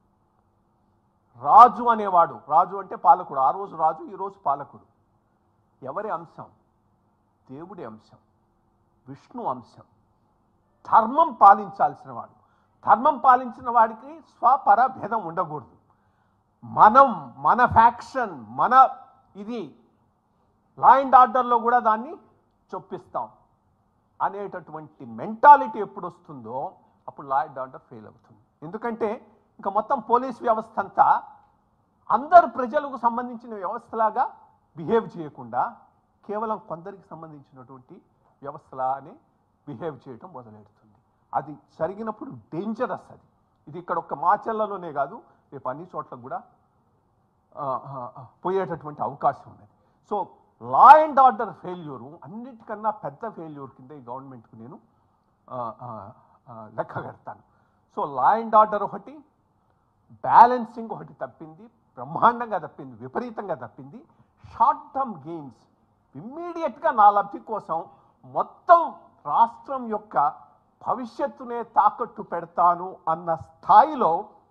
రాజు అనేవాడు రాజు అంటే పాలకుడు ఆ రోజు రాజు ఈ రోజు పాలకుడు ఎవరి అంశం దేవుడి అంశం విష్ణు అంశం ధర్మం పాలించాల్సిన వాడు ధర్మం పాలించిన వాడికి స్వపర భేదం ఉండకూడదు మనం మన ఫ్యాక్షన్ మన ఇది లా అండ్ ఆర్డర్లో కూడా దాన్ని చొప్పిస్తాం అనేటటువంటి మెంటాలిటీ ఎప్పుడు వస్తుందో అప్పుడు లా అండ్ ఆర్డర్ ఫెయిల్ అవుతుంది ఎందుకంటే ఇంకా మొత్తం పోలీస్ వ్యవస్థ అంతా అందరు ప్రజలకు సంబంధించిన వ్యవస్థలాగా బిహేవ్ చేయకుండా కేవలం కొందరికి సంబంధించినటువంటి వ్యవస్థలానే బిహేవ్ చేయటం మొదలెడుతుంది అది జరిగినప్పుడు డేంజరస్ అది ఇది ఇక్కడ ఒక్క మాచర్లలోనే కాదు రేపు అన్ని చోట్ల కూడా ఆ, ఆ, ఆ, పోయేటటువంటి అవకాశం ఉన్నది so law and order failure అన్నిటికన్నా పెద్ద ఫెయిల్యూర్ కింద ఈ గవర్నమెంట్కి నేను ఆ, ఆ, ఆ, లెక్క కడతాను సో లా అండ్ ఆర్డర్ ఒకటి బ్యాలెన్సింగ్ ఒకటి తప్పింది బ్రహ్మాండంగా తప్పింది విపరీతంగా తప్పింది షార్ట్ టర్మ్ గెయిన్స్ ఇమ్మీడియట్గా నా లబ్ధి కోసం మొత్తం రాష్ట్రం యొక్క భవిష్యత్తునే తాకట్టు పెడతాను అన్న స్థాయిలో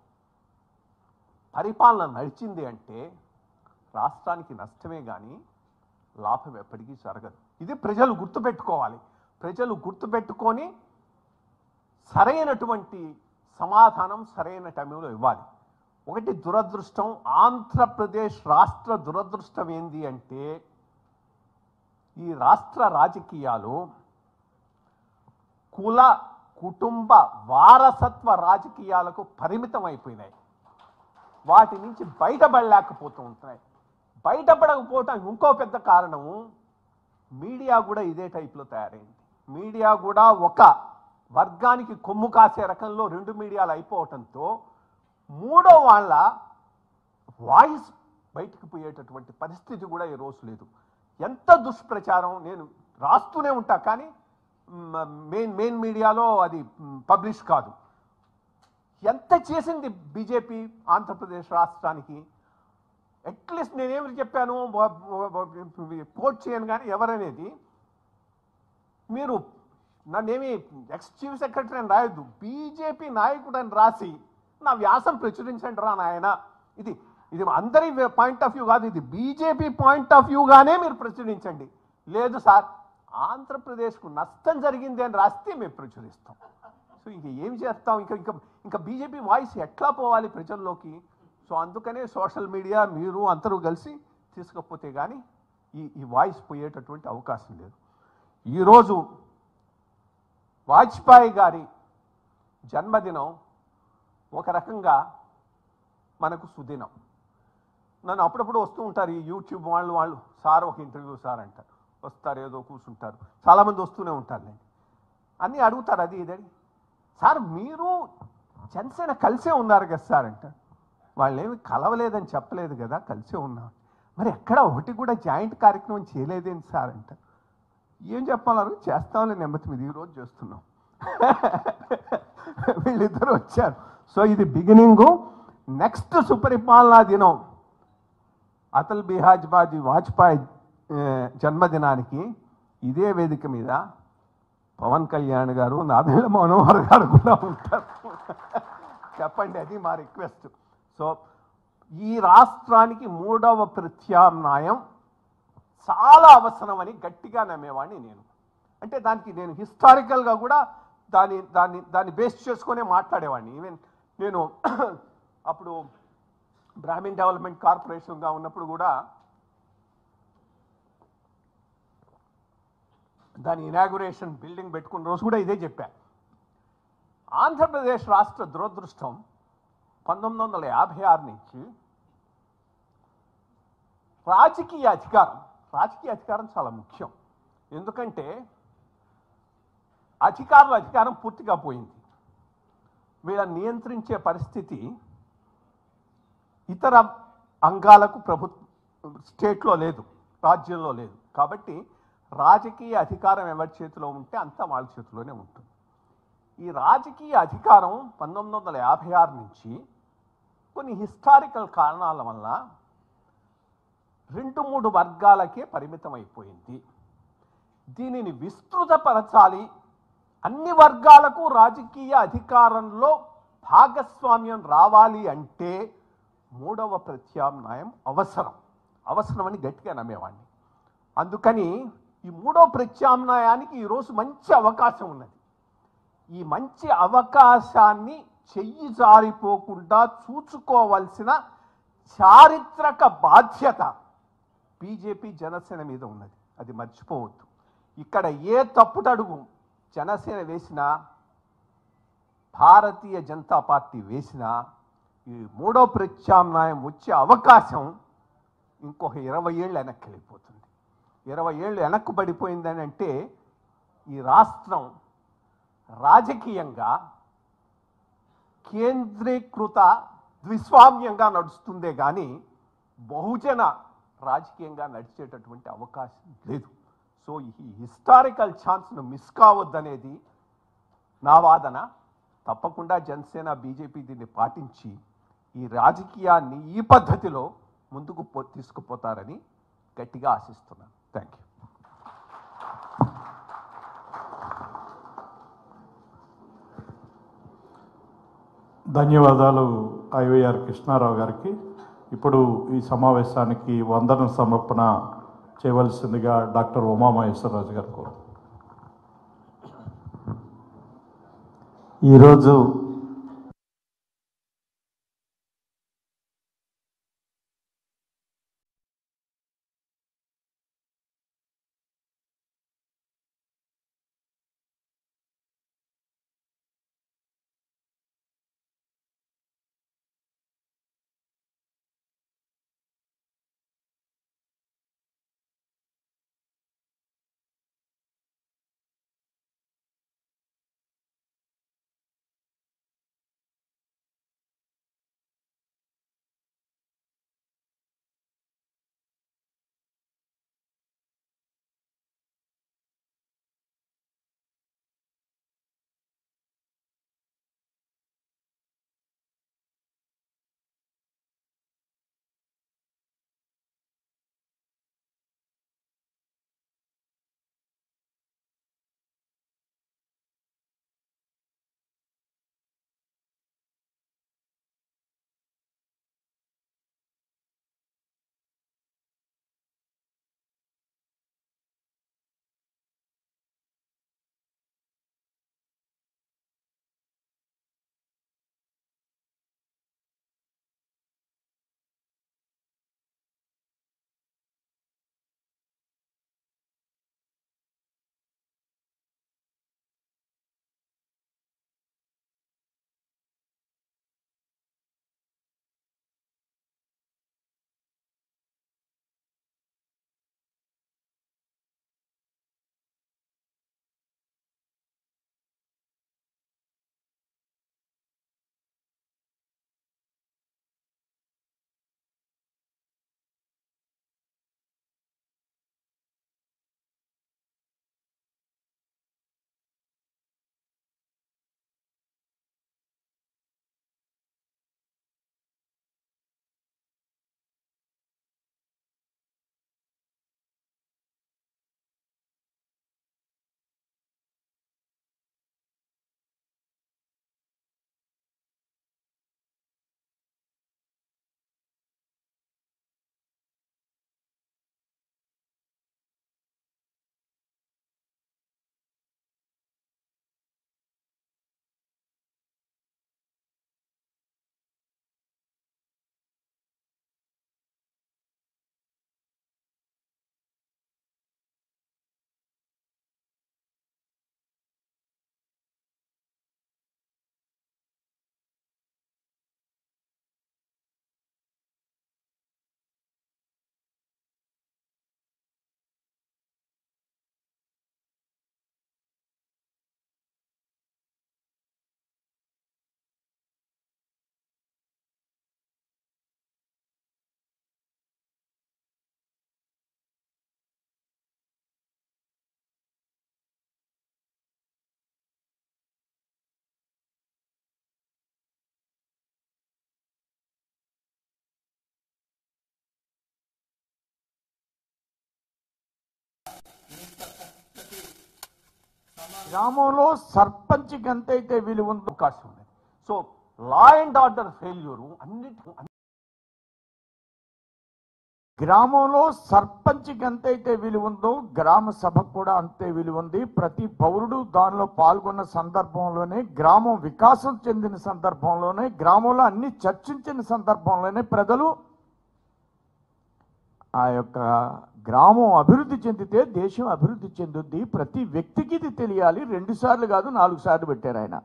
పరిపాలన నడిచింది అంటే రాష్ట్రానికి నష్టమే కానీ లాభం ఎప్పటికీ జరగదు ఇది ప్రజలు గుర్తుపెట్టుకోవాలి ప్రజలు గుర్తుపెట్టుకొని సరైనటువంటి సమాధానం సరైన టైంలో ఇవ్వాలి ఒకటి దురదృష్టం ఆంధ్రప్రదేశ్ రాష్ట్ర దురదృష్టం ఏంది అంటే ఈ రాష్ట్ర రాజకీయాలు కుల కుటుంబ వారసత్వ రాజకీయాలకు పరిమితం అయిపోయినాయి వాటి నుంచి బయటపడలేకపోతూ ఉంటున్నాయి బయటపడకపోవటానికి ఇంకో పెద్ద కారణము మీడియా కూడా ఇదే టైప్లో తయారైంది మీడియా కూడా ఒక వర్గానికి కొమ్ము కాసే రకంలో రెండు మీడియాలు అయిపోవటంతో మూడో వాళ్ళ వాయిస్ బయటికి పోయేటటువంటి పరిస్థితి కూడా ఈ రోజు లేదు ఎంత దుష్ప్రచారం నేను రాస్తూనే ఉంటా కానీ మెయిన్ మెయిన్ మీడియాలో అది పబ్లిష్ కాదు ఎంత చేసింది బీజేపీ ఆంధ్రప్రదేశ్ రాష్ట్రానికి అట్లీస్ట్ నేనేమి చెప్పాను కోట్ చేయను కానీ ఎవరనేది మీరు నన్నేమి ఎక్స్ చీఫ్ సెక్రటరీ అని రాయొద్దు బీజేపీ నాయకుడు అని రాసి నా వ్యాసం ప్రచురించండి రా నాయన ఇది ఇది అందరి పాయింట్ ఆఫ్ వ్యూ కాదు ఇది బీజేపీ పాయింట్ ఆఫ్ వ్యూగానే మీరు ప్రచురించండి లేదు సార్ ఆంధ్రప్రదేశ్కు నష్టం జరిగింది అని రాస్తే మేము ప్రచురిస్తాం సో ఇంక ఏం చేస్తాం ఇంకా ఇంకా ఇంకా బీజేపీ వాయిస్ ఎట్లా పోవాలి ప్రజల్లోకి సో అందుకనే సోషల్ మీడియా మీరు అందరూ కలిసి తీసుకపోతే కానీ ఈ ఈ వాయిస్ పోయేటటువంటి అవకాశం లేదు ఈరోజు వాజ్పేయి గారి జన్మదినం ఒక రకంగా మనకు సుదినం నన్ను అప్పుడప్పుడు వస్తూ ఉంటారు ఈ యూట్యూబ్ వాళ్ళు వాళ్ళు సార్ ఒక ఇంటర్వ్యూ సార్ అంటారు వస్తారు ఏదో కూర్చుంటారు చాలామంది వస్తూనే ఉంటారు నేను అన్నీ అడుగుతారు అది ఇదని సార్ మీరు జనసేన కలిసే ఉన్నారు కదా సార్ అంటారు వాళ్ళు ఏమి కలవలేదని చెప్పలేదు కదా కలిసే ఉన్నాం మరి ఎక్కడ ఒకటి కూడా జాయింట్ కార్యక్రమం చేయలేదేంటి సార్ అంటారు ఏం చెప్పాలన్నారు చేస్తామని నెమ్మది మీద ఈరోజు చేస్తున్నాం వీళ్ళిద్దరు వచ్చారు సో ఇది బిగినింగు నెక్స్ట్ సుపరిపాలనా దినం అటల్ బిహాజ్ బాజీ వాజ్పేయి ఆ, జన్మదినానికి ఇదే వేదిక మీద పవన్ కళ్యాణ్ గారు నాదెళ్ల మనోహర్ గారు కూడా ఉంటారు చెప్పండి అది మా రిక్వెస్ట్ సో ఈ రాష్ట్రానికి మూడవ ప్రత్యామ్నాయం చాలా అవసరమని గట్టిగా నమ్మేవాడిని నేను అంటే దానికి నేను హిస్టారికల్గా కూడా దాని దాన్ని దాన్ని బేస్ చేసుకునే మాట్లాడేవాడిని ఈవెన్ నేను అప్పుడు బ్రాహ్మిన్ డెవలప్మెంట్ కార్పొరేషన్గా ఉన్నప్పుడు కూడా దాని ఇనాగురేషన్ బిల్డింగ్ పెట్టుకున్న రోజు కూడా ఇదే చెప్పా ఆంధ్రప్రదేశ్ రాష్ట్ర దురదృష్టం పంతొమ్మిది వందల యాభై ఆరు నుంచి రాజకీయ అధికారం రాజకీయ అధికారం చాలా ముఖ్యం ఎందుకంటే అధికారుల అధికారం పూర్తిగా పోయింది వీళ్ళని నియంత్రించే పరిస్థితి ఇతర అంగాలకు ప్రభుత్వ స్టేట్లో లేదు రాజ్యంలో లేదు కాబట్టి రాజకీయ అధికారం ఎవరి చేతిలో ఉంటే అంతా వాళ్ళ చేతిలోనే ఉంటుంది ఈ రాజకీయ అధికారం పంతొమ్మిది వందల యాభై ఆరు నుంచి కొన్ని హిస్టారికల్ కారణాల వల్ల రెండు మూడు వర్గాలకే పరిమితం అయిపోయింది దీనిని విస్తృతపరచాలి అన్ని వర్గాలకు రాజకీయ అధికారంలో భాగస్వామ్యం రావాలి అంటే మూడవ ప్రత్యామ్నాయం అవసరం అవసరమని గట్టిగా నమ్మేవాడిని అందుకని ఈ మూడో ప్రత్యామ్నాయానికి ఈరోజు మంచి అవకాశం ఉన్నది ఈ మంచి అవకాశాన్ని చెయ్యి జారిపోకుండా చూసుకోవలసిన చారిత్రక బాధ్యత బీజేపీ జనసేన మీద ఉన్నది అది మర్చిపోవద్దు ఇక్కడ ఏ తప్పుటడుగు జనసేన వేసినా భారతీయ జనతా పార్టీ వేసినా ఈ మూడో ప్రత్యామ్నాయం వచ్చే అవకాశం ఇంకొక ఇరవై ఏళ్ళు వెనక్కి వెళ్ళిపోతుంది ఇరవై ఏళ్ళు వెనక్కు పడిపోయిందని అంటే ఈ రాష్ట్రం రాజకీయంగా కేంద్రీకృత ద్విస్వామ్యంగా నడుస్తుందే కానీ బహుజన రాజకీయంగా నడిచేటటువంటి అవకాశం లేదు సో ఈ హిస్టారికల్ ఛాన్స్ను మిస్ కావద్దనేది నా వాదన తప్పకుండా జనసేన బీజేపీ దీన్ని పాటించి ఈ రాజకీయాన్ని ఈ పద్ధతిలో ముందుకు పో తీసుకుపోతారని గట్టిగా ఆశిస్తున్నాను థ్యాంక్ యూ ధన్యవాదాలు ఐవైఆర్ కృష్ణారావు గారికి ఇప్పుడు ఈ సమావేశానికి వందన సమర్పణ చేయవలసిందిగా డాక్టర్ ఉమామహేశ్వరరాజు గారు కోరు ఈరోజు గ్రామంలో సర్పంచ్ ఎంతైతే విలువ ఉందో అవకాశం ఉంది so law and order failure అన్నిటి గ్రామంలో సర్పంచ్ ఎంతైతే విలువ ఉందో గ్రామ సభకు కూడా అంతే విలువ ఉంది ప్రతి పౌరుడు దానిలో పాల్గొన్న సందర్భంలోనే గ్రామం వికాసం చెందిన సందర్భంలోనే గ్రామంలో అన్ని చర్చించిన సందర్భంలోనే ప్రజలు ఆ యొక్క గ్రామం అభివృద్ధి చెందితే దేశం అభివృద్ధి చెందుద్ది ప్రతి వ్యక్తికి ఇది తెలియాలి రెండు సార్లు కాదు నాలుగు సార్లు పెట్టారు ఆయన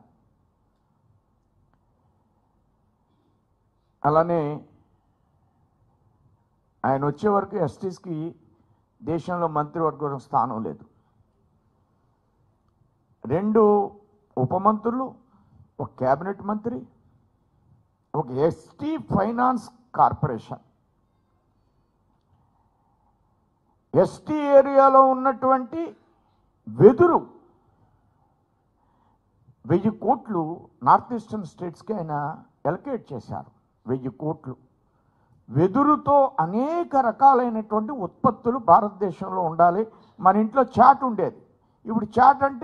అలానే ఆయన వచ్చే వరకు ఎస్టీస్కి దేశంలో మంత్రివర్గం స్థానం లేదు రెండు ఉప మంత్రులు ఒక క్యాబినెట్ మంత్రి ఒక ఎస్టీ ఫైనాన్స్ కార్పొరేషన్ ఎస్టీ ఏరియాలో ఉన్నటువంటి వెదురు వెయ్యి కోట్లు నార్త్ ఈస్టర్న్ స్టేట్స్కి ఆయన ఎలకేట్ చేశారు వెయ్యి కోట్లు వెదురుతో అనేక రకాలైనటువంటి ఉత్పత్తులు భారతదేశంలో ఉండాలి మన ఇంట్లో చాట్ ఉండేది ఇప్పుడు చాట్ అంటే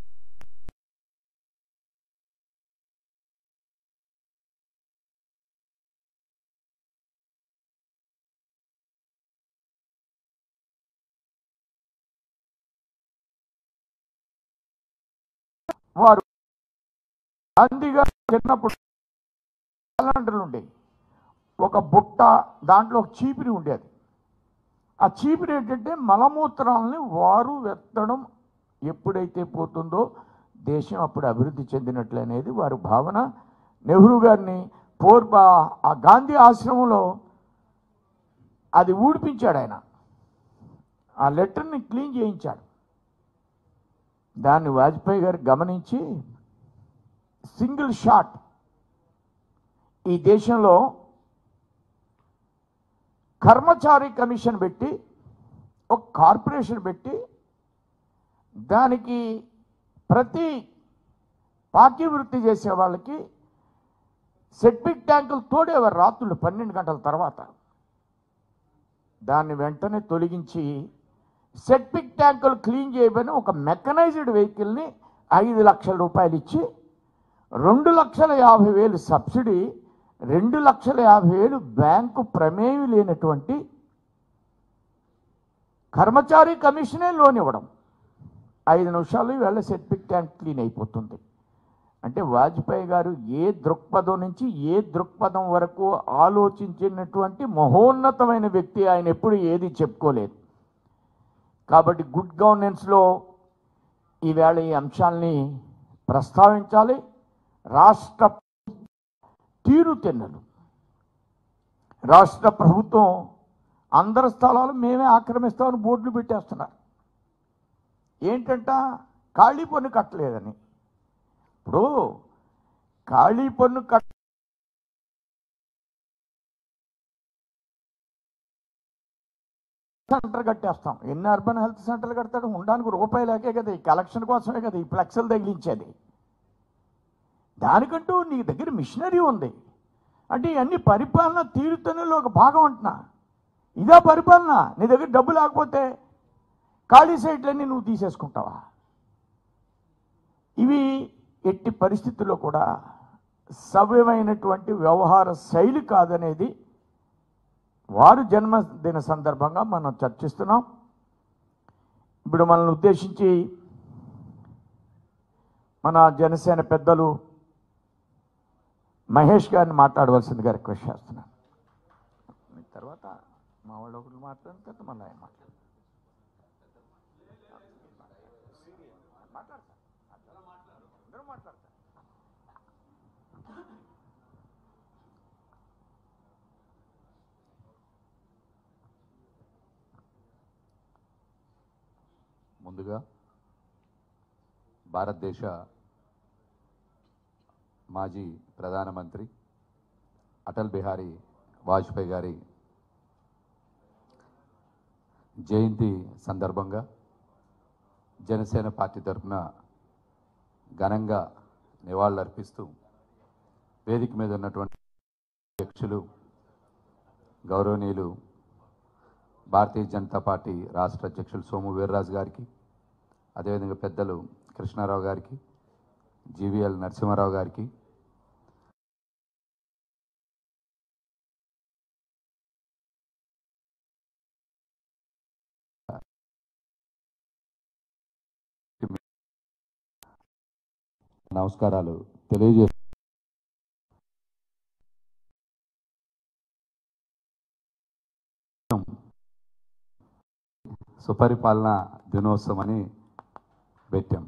వారు గాంధీ గారు చిన్నప్పుడు క్యాలెండర్లు ఉండేవి ఒక బుట్ట దాంట్లో ఒక చీపిరి ఉండేది ఆ చీపిరి ఏంటంటే మలమూత్రాలని వారు వెత్తడం ఎప్పుడైతే పోతుందో దేశం అప్పుడు అభివృద్ధి చెందినట్లు అనేది వారి భావన నెహ్రూ గారిని పోర్ ఆ గాంధీ ఆశ్రమంలో అది ఊడిపించాడు ఆయన ఆ లెటర్ని క్లీన్ చేయించాడు దాన్ని వాజ్పేయి గారు గమనించి సింగిల్ షాట్ ఈ దేశంలో కర్మచారి కమిషన్ పెట్టి ఒక కార్పొరేషన్ పెట్టి దానికి ప్రతి పార్టీ వృత్తి చేసే వాళ్ళకి సెట్పిక్ ట్యాంకులు తోడేవారు రాత్రులు పన్నెండు గంటల తర్వాత దాన్ని వెంటనే తొలగించి సెట్పిక్ ట్యాంకులు క్లీన్ చేయబడిన ఒక మెకనైజ్డ్ వెహికల్ని ఐదు లక్షల రూపాయలు ఇచ్చి రెండు లక్షల యాభై వేలు సబ్సిడీ రెండు లక్షల యాభై వేలు బ్యాంకు ప్రమేయం లేనటువంటి కర్మచారి కమిషనే లోన్ ఇవ్వడం ఐదు నిమిషాలు వేళ సెట్పిక్ ట్యాంక్ క్లీన్ అయిపోతుంది అంటే వాజ్పేయి గారు ఏ దృక్పథం నుంచి ఏ దృక్పథం వరకు ఆలోచించినటువంటి మహోన్నతమైన వ్యక్తి ఆయన ఎప్పుడు ఏది చెప్పుకోలేదు కాబట్టి గుడ్ గవర్నెన్స్లో ఈవేళ ఈ అంశాల్ని ప్రస్తావించాలి రాష్ట్ర తీరుతెన్నులు రాష్ట్ర ప్రభుత్వం అందరి స్థలాలు మేమే ఆక్రమిస్తామని బోర్డులు పెట్టేస్తున్నారు ఏంటంట ఖాళీ పన్ను కట్టలేదని ఇప్పుడు ఖాళీ పన్ను కట్ సెంటర్ కట్టేస్తాం ఎన్ని అర్బన్ హెల్త్ సెంటర్లు కడతాడు ఉండడానికి రూపాయి లేకే కదా ఈ కలెక్షన్ కోసమే కదా ఈ ఫ్లెక్స్లు తగిలించేది దానికంటూ నీ దగ్గర మిషనరీ ఉంది అంటే ఇవన్నీ పరిపాలన తీరుతనులో ఒక భాగం అంటున్నా ఇదా పరిపాలన నీ దగ్గర డబ్బు లేకపోతే ఖాళీ సైట్లన్నీ నువ్వు తీసేసుకుంటావా ఇవి ఎట్టి పరిస్థితుల్లో కూడా సవ్యమైనటువంటి వ్యవహార శైలి కాదనేది వారు జన్మదిన సందర్భంగా మనం చర్చిస్తున్నాం ఇప్పుడు మనల్ని ఉద్దేశించి మన జనసేన పెద్దలు మహేష్ గారిని మాట్లాడవలసిందిగా రిక్వెస్ట్ చేస్తున్నాను తర్వాత మా వాళ్ళు ఒకరు మాట్లాడిన తర్వాత మళ్ళీ ఆయన మాట్లాడు ముందుగా భారతదేశ మాజీ ప్రధానమంత్రి అటల్ బిహారీ వాజ్పేయి గారి జయంతి సందర్భంగా జనసేన పార్టీ తరఫున ఘనంగా నివాళులర్పిస్తూ వేదిక మీద ఉన్నటువంటి అధ్యక్షులు గౌరవనీయులు భారతీయ జనతా పార్టీ రాష్ట్ర అధ్యక్షులు సోము వీర్రాజు గారికి అదేవిధంగా పెద్దలు కృష్ణారావు గారికి జీవీఎల్ నరసింహారావు గారికి నమస్కారాలు తెలియజే సుపరిపాలన దినోత్సవం అని పెట్టాం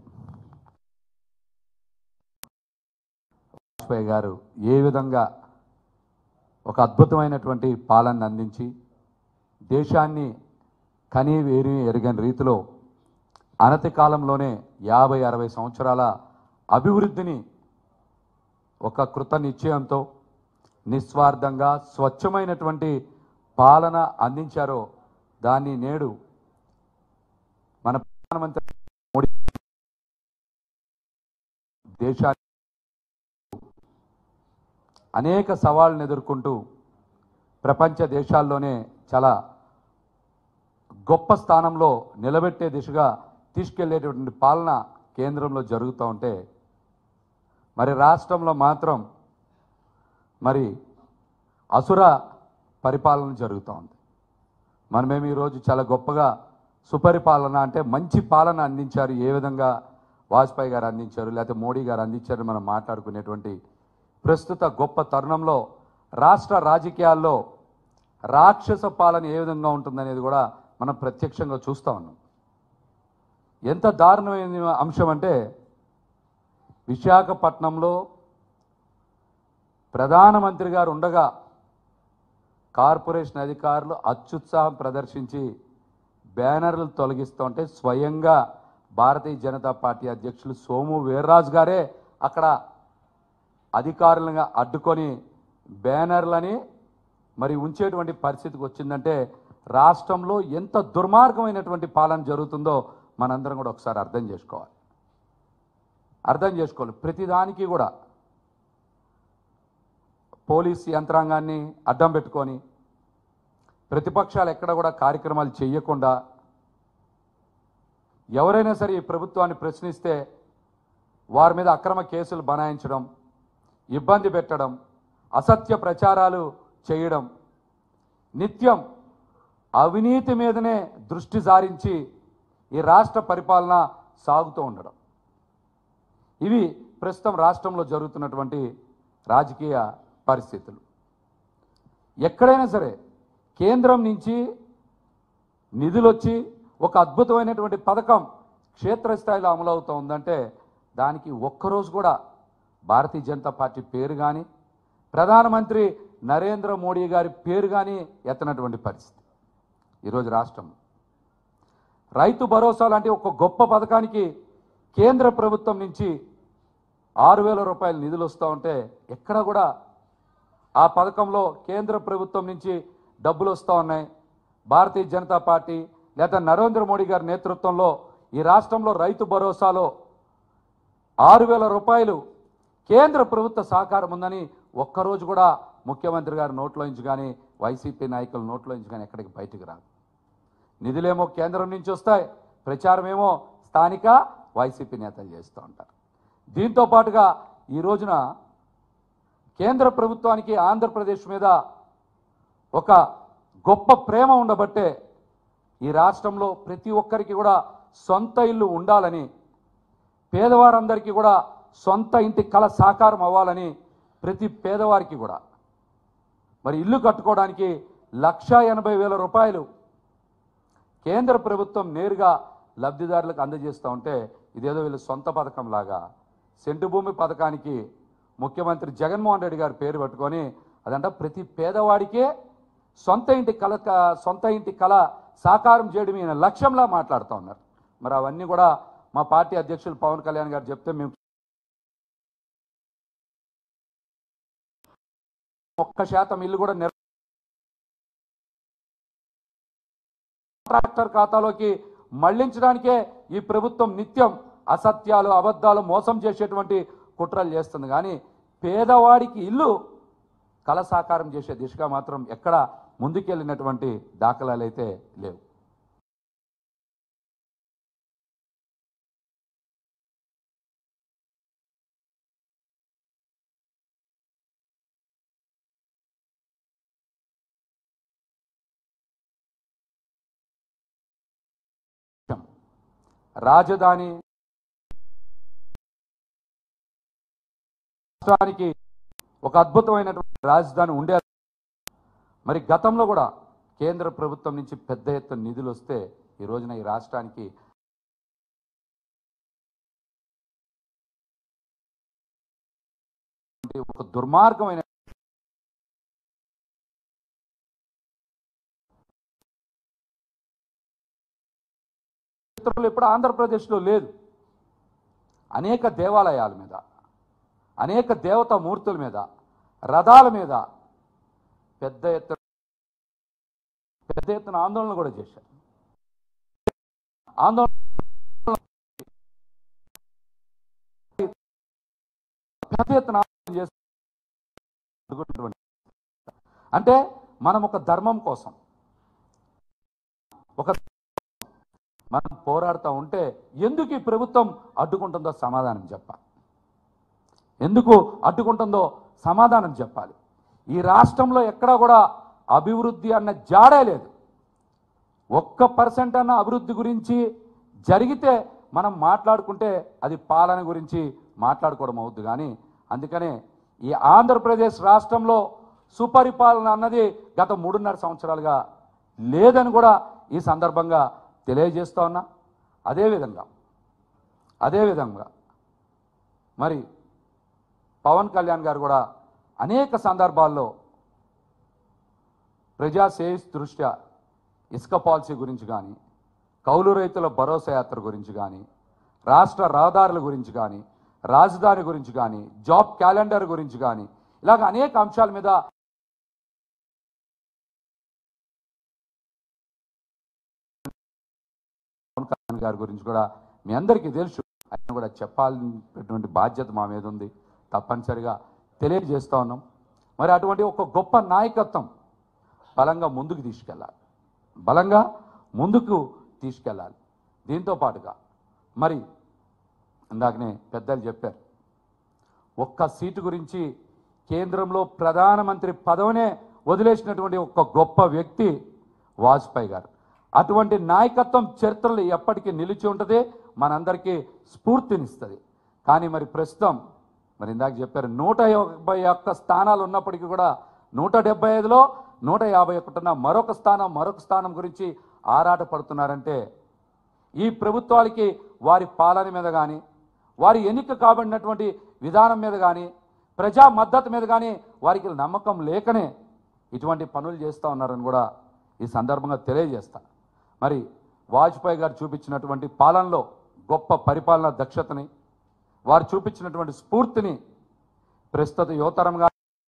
వాజ్పేయి గారు ఏ విధంగా ఒక అద్భుతమైనటువంటి పాలన అందించి దేశాన్ని కనీ వేరి ఎరగని రీతిలో అనతి కాలంలోనే యాభై అరవై సంవత్సరాల అభివృద్ధిని ఒక కృత నిశ్చయంతో నిస్వార్థంగా స్వచ్ఛమైనటువంటి పాలన అందించారో దాన్ని నేడు మన ప్రధానమంత్రి మోడీ దేశాన్ని అనేక సవాళ్ళను ఎదుర్కొంటూ ప్రపంచ దేశాల్లోనే చాలా గొప్ప స్థానంలో నిలబెట్టే దిశగా తీసుకెళ్లేటటువంటి పాలన కేంద్రంలో జరుగుతూ ఉంటే మరి రాష్ట్రంలో మాత్రం మరి అసుర పరిపాలన జరుగుతూ ఉంది మనమేమి ఈరోజు చాలా గొప్పగా సుపరిపాలన అంటే మంచి పాలన అందించారు ఏ విధంగా వాజ్పేయి గారు అందించారు లేకపోతే మోడీ గారు అందించారని మనం మాట్లాడుకునేటువంటి ప్రస్తుత గొప్ప తరుణంలో రాష్ట్ర రాజకీయాల్లో రాక్షస పాలన ఏ విధంగా ఉంటుందనేది కూడా మనం ప్రత్యక్షంగా చూస్తూ ఉన్నాం ఎంత దారుణమైన అంశం అంటే విశాఖపట్నంలో ప్రధానమంత్రి గారు ఉండగా కార్పొరేషన్ అధికారులు అత్యుత్సాహం ప్రదర్శించి బ్యానర్లు తొలగిస్తుంటే స్వయంగా భారతీయ జనతా పార్టీ అధ్యక్షులు సోము వీర్రాజు గారే అక్కడ అధికారులను అడ్డుకొని బ్యానర్లని మరి ఉంచేటువంటి పరిస్థితికి వచ్చిందంటే రాష్ట్రంలో ఎంత దుర్మార్గమైనటువంటి పాలన జరుగుతుందో మనందరం కూడా ఒకసారి అర్థం చేసుకోవాలి అర్థం చేసుకోవాలి ప్రతిదానికి కూడా పోలీస్ యంత్రాంగాన్ని అడ్డం పెట్టుకొని ప్రతిపక్షాలు ఎక్కడ కూడా కార్యక్రమాలు చేయకుండా ఎవరైనా సరే ఈ ప్రభుత్వాన్ని ప్రశ్నిస్తే వారి మీద అక్రమ కేసులు బనాయించడం ఇబ్బంది పెట్టడం అసత్య ప్రచారాలు చేయడం నిత్యం అవినీతి మీదనే దృష్టి సారించి ఈ రాష్ట్ర పరిపాలన సాగుతూ ఉండడం ఇవి ప్రస్తుతం రాష్ట్రంలో జరుగుతున్నటువంటి రాజకీయ పరిస్థితులు ఎక్కడైనా సరే కేంద్రం నుంచి నిధులు వచ్చి ఒక అద్భుతమైనటువంటి పథకం క్షేత్రస్థాయిలో అమలవుతూ ఉందంటే దానికి ఒక్కరోజు కూడా భారతీయ జనతా పార్టీ పేరు కానీ ప్రధానమంత్రి నరేంద్ర మోడీ గారి పేరు కానీ ఎత్తనటువంటి పరిస్థితి ఈరోజు రాష్ట్రం రైతు భరోసా లాంటి ఒక గొప్ప పథకానికి కేంద్ర ప్రభుత్వం నుంచి ఆరు వేల రూపాయల నిధులు వస్తూ ఉంటే ఎక్కడ కూడా ఆ పథకంలో కేంద్ర ప్రభుత్వం నుంచి డబ్బులు వస్తూ ఉన్నాయి భారతీయ జనతా పార్టీ లేదా నరేంద్ర మోడీ గారి నేతృత్వంలో ఈ రాష్ట్రంలో రైతు భరోసాలో ఆరు వేల రూపాయలు కేంద్ర ప్రభుత్వ సహకారం ఉందని ఒక్కరోజు కూడా ముఖ్యమంత్రి గారి నోట్లో నుంచి కానీ వైసీపీ నాయకుల నోట్లో నుంచి కానీ ఎక్కడికి బయటికి రాదు నిధులేమో కేంద్రం నుంచి వస్తాయి ప్రచారమేమో స్థానిక వైసీపీ నేతలు చేస్తూ ఉంటారు దీంతో పాటుగా ఈ రోజున కేంద్ర ప్రభుత్వానికి ఆంధ్రప్రదేశ్ మీద ఒక గొప్ప ప్రేమ ఉండబట్టే ఈ రాష్ట్రంలో ప్రతి ఒక్కరికి కూడా సొంత ఇల్లు ఉండాలని పేదవారందరికీ కూడా సొంత ఇంటి కళ సాకారం అవ్వాలని ప్రతి పేదవారికి కూడా మరి ఇల్లు కట్టుకోవడానికి లక్షా ఎనభై వేల రూపాయలు కేంద్ర ప్రభుత్వం నేరుగా లబ్ధిదారులకు అందజేస్తూ ఉంటే ఇదేదో వీళ్ళ సొంత పథకం లాగా సెంటు భూమి పథకానికి ముఖ్యమంత్రి జగన్మోహన్ రెడ్డి గారి పేరు పెట్టుకొని అదంట ప్రతి పేదవాడికే సొంత ఇంటి కళ సొంత ఇంటి కళ సాకారం చేయడం ఈయన లక్ష్యంలా మాట్లాడుతూ ఉన్నారు మరి అవన్నీ కూడా మా పార్టీ అధ్యక్షులు పవన్ కళ్యాణ్ గారు చెప్తే మేము ఒక్క శాతం ఇల్లు కూడా నిర్ కాంట్రాక్టర్ ఖాతాలోకి మళ్లించడానికే ఈ ప్రభుత్వం నిత్యం అసత్యాలు అబద్ధాలు మోసం చేసేటువంటి కుట్రలు చేస్తుంది కానీ పేదవాడికి ఇల్లు కళ సాకారం చేసే దిశగా మాత్రం ఎక్కడ ముందుకెళ్ళినటువంటి దాఖలాలు అయితే లేవు రాజధాని రాష్ట్రానికి ఒక అద్భుతమైనటువంటి రాజధాని ఉండే మరి గతంలో కూడా కేంద్ర ప్రభుత్వం నుంచి పెద్ద ఎత్తున నిధులు వస్తే ఈ రోజున ఈ రాష్ట్రానికి ఒక దుర్మార్గమైన చరిత్రలో ఎప్పుడు ఆంధ్రప్రదేశ్లో లేదు అనేక దేవాలయాల మీద అనేక దేవతా మూర్తుల మీద రథాల మీద పెద్ద ఎత్తున పెద్ద ఎత్తున ఆందోళన కూడా చేశారు ఆందోళన పెద్ద ఎత్తున ఆందోళన చేసి అడ్డుకున్నటువంటి అంటే మనం ఒక ధర్మం కోసం ఒక మనం పోరాడుతూ ఉంటే ఎందుకు ఈ ప్రభుత్వం అడ్డుకుంటుందో సమాధానం చెప్పాలి ఎందుకు అడ్డుకుంటుందో సమాధానం చెప్పాలి ఈ రాష్ట్రంలో ఎక్కడా కూడా అభివృద్ధి అన్న జాడే లేదు ఒక్క పర్సెంట్ అన్న అభివృద్ధి గురించి జరిగితే మనం మాట్లాడుకుంటే అది పాలన గురించి మాట్లాడుకోవడం అవుద్ది కానీ అందుకనే ఈ ఆంధ్రప్రదేశ్ రాష్ట్రంలో సుపరిపాలన అన్నది గత మూడున్నర సంవత్సరాలుగా లేదని కూడా ఈ సందర్భంగా తెలియజేస్తా ఉన్నా అదేవిధంగా అదేవిధంగా మరి పవన్ కళ్యాణ్ గారు కూడా అనేక సందర్భాల్లో ప్రజా శ్రేయస్ దృష్ట్యా ఇసుక పాలసీ గురించి కానీ కౌలు రైతుల భరోసా యాత్ర గురించి కానీ రాష్ట్ర రహదారుల గురించి కానీ రాజధాని గురించి కానీ జాబ్ క్యాలెండర్ గురించి కానీ ఇలాగ అనేక అంశాల మీద పవన్ కళ్యాణ్ గారి గురించి కూడా మీ అందరికీ తెలుసు ఆయన కూడా చెప్పాల్సినటువంటి బాధ్యత మా మీద ఉంది తప్పనిసరిగా తెలియజేస్తా ఉన్నాం మరి అటువంటి ఒక గొప్ప నాయకత్వం బలంగా ముందుకు తీసుకెళ్ళాలి బలంగా ముందుకు తీసుకెళ్ళాలి దీంతో పాటుగా మరి ఇందాకనే పెద్దలు చెప్పారు ఒక్క సీటు గురించి కేంద్రంలో ప్రధానమంత్రి పదవినే వదిలేసినటువంటి ఒక గొప్ప వ్యక్తి వాజ్పేయి గారు అటువంటి నాయకత్వం చరిత్రలో ఎప్పటికీ నిలిచి ఉంటుంది మనందరికీ స్ఫూర్తినిస్తుంది కానీ మరి ప్రస్తుతం మరి ఇందాక చెప్పారు నూట యాభై ఒక్క స్థానాలు ఉన్నప్పటికీ కూడా నూట డెబ్బై ఐదులో నూట యాభై ఒకటిన్న మరొక స్థానం మరొక స్థానం గురించి ఆరాట పడుతున్నారంటే ఈ ప్రభుత్వాలకి వారి పాలన మీద కానీ వారి ఎన్నిక కాబడినటువంటి విధానం మీద కానీ ప్రజా మద్దతు మీద కానీ వారికి నమ్మకం లేకనే ఇటువంటి పనులు చేస్తూ ఉన్నారని కూడా ఈ సందర్భంగా తెలియజేస్తా మరి వాజ్పేయి గారు చూపించినటువంటి పాలనలో గొప్ప పరిపాలన దక్షతని వారు చూపించినటువంటి స్ఫూర్తిని ప్రస్తుత యువతరంగా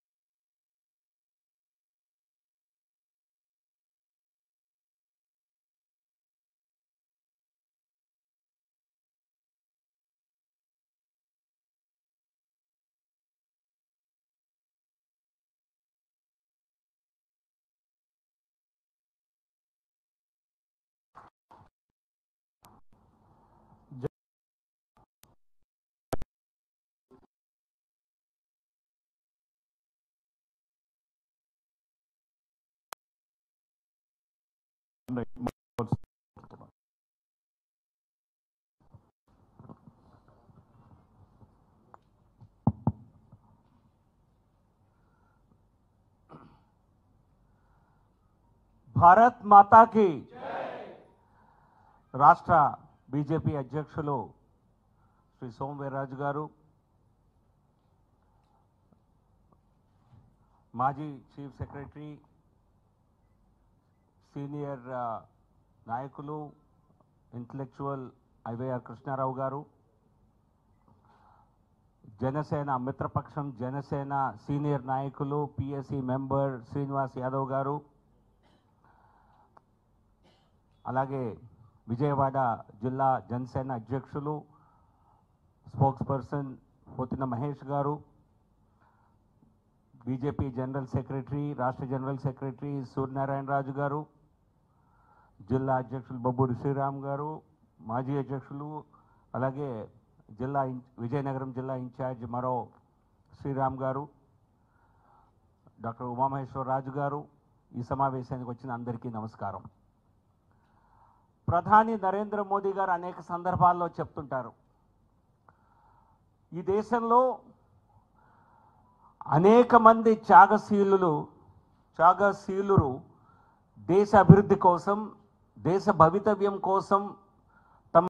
భారత్ మాతాకి రాష్ట్ర బీజేపీ అధ్యక్షులు శ్రీ సోమవీర్రాజు గారు మాజీ చీఫ్ సెక్రటరీ సీనియర్ ఆ, నాయకులు ఇంటలెక్చువల్ ఐవైఆర్ కృష్ణారావు గారు జనసేన మిత్రపక్షం జనసేన సీనియర్ నాయకులు పిఎస్సి మెంబర్ శ్రీనివాస్ యాదవ్ గారు అలాగే విజయవాడ జిల్లా జనసేన అధ్యక్షులు స్పోక్స్ పర్సన్ పోతిన మహేష్ గారు బీజేపీ జనరల్ సెక్రటరీ రాష్ట్ర జనరల్ సెక్రటరీ సూర్యనారాయణ రాజు గారు జిల్లా అధ్యక్షులు బొబ్బూరి శ్రీరామ్ గారు మాజీ అధ్యక్షులు అలాగే జిల్లా ఇన్ విజయనగరం జిల్లా ఇన్ఛార్జ్ మరో శ్రీరామ్ గారు డాక్టర్ ఉమామహేశ్వర రాజు గారు ఈ సమావేశానికి వచ్చిన అందరికీ నమస్కారం ప్రధాని నరేంద్ర మోదీ గారు అనేక సందర్భాల్లో చెప్తుంటారు ఈ దేశంలో అనేక మంది త్యాగశీలులు త్యాగశీలురు దేశ అభివృద్ధి కోసం దేశ భవితవ్యం కోసం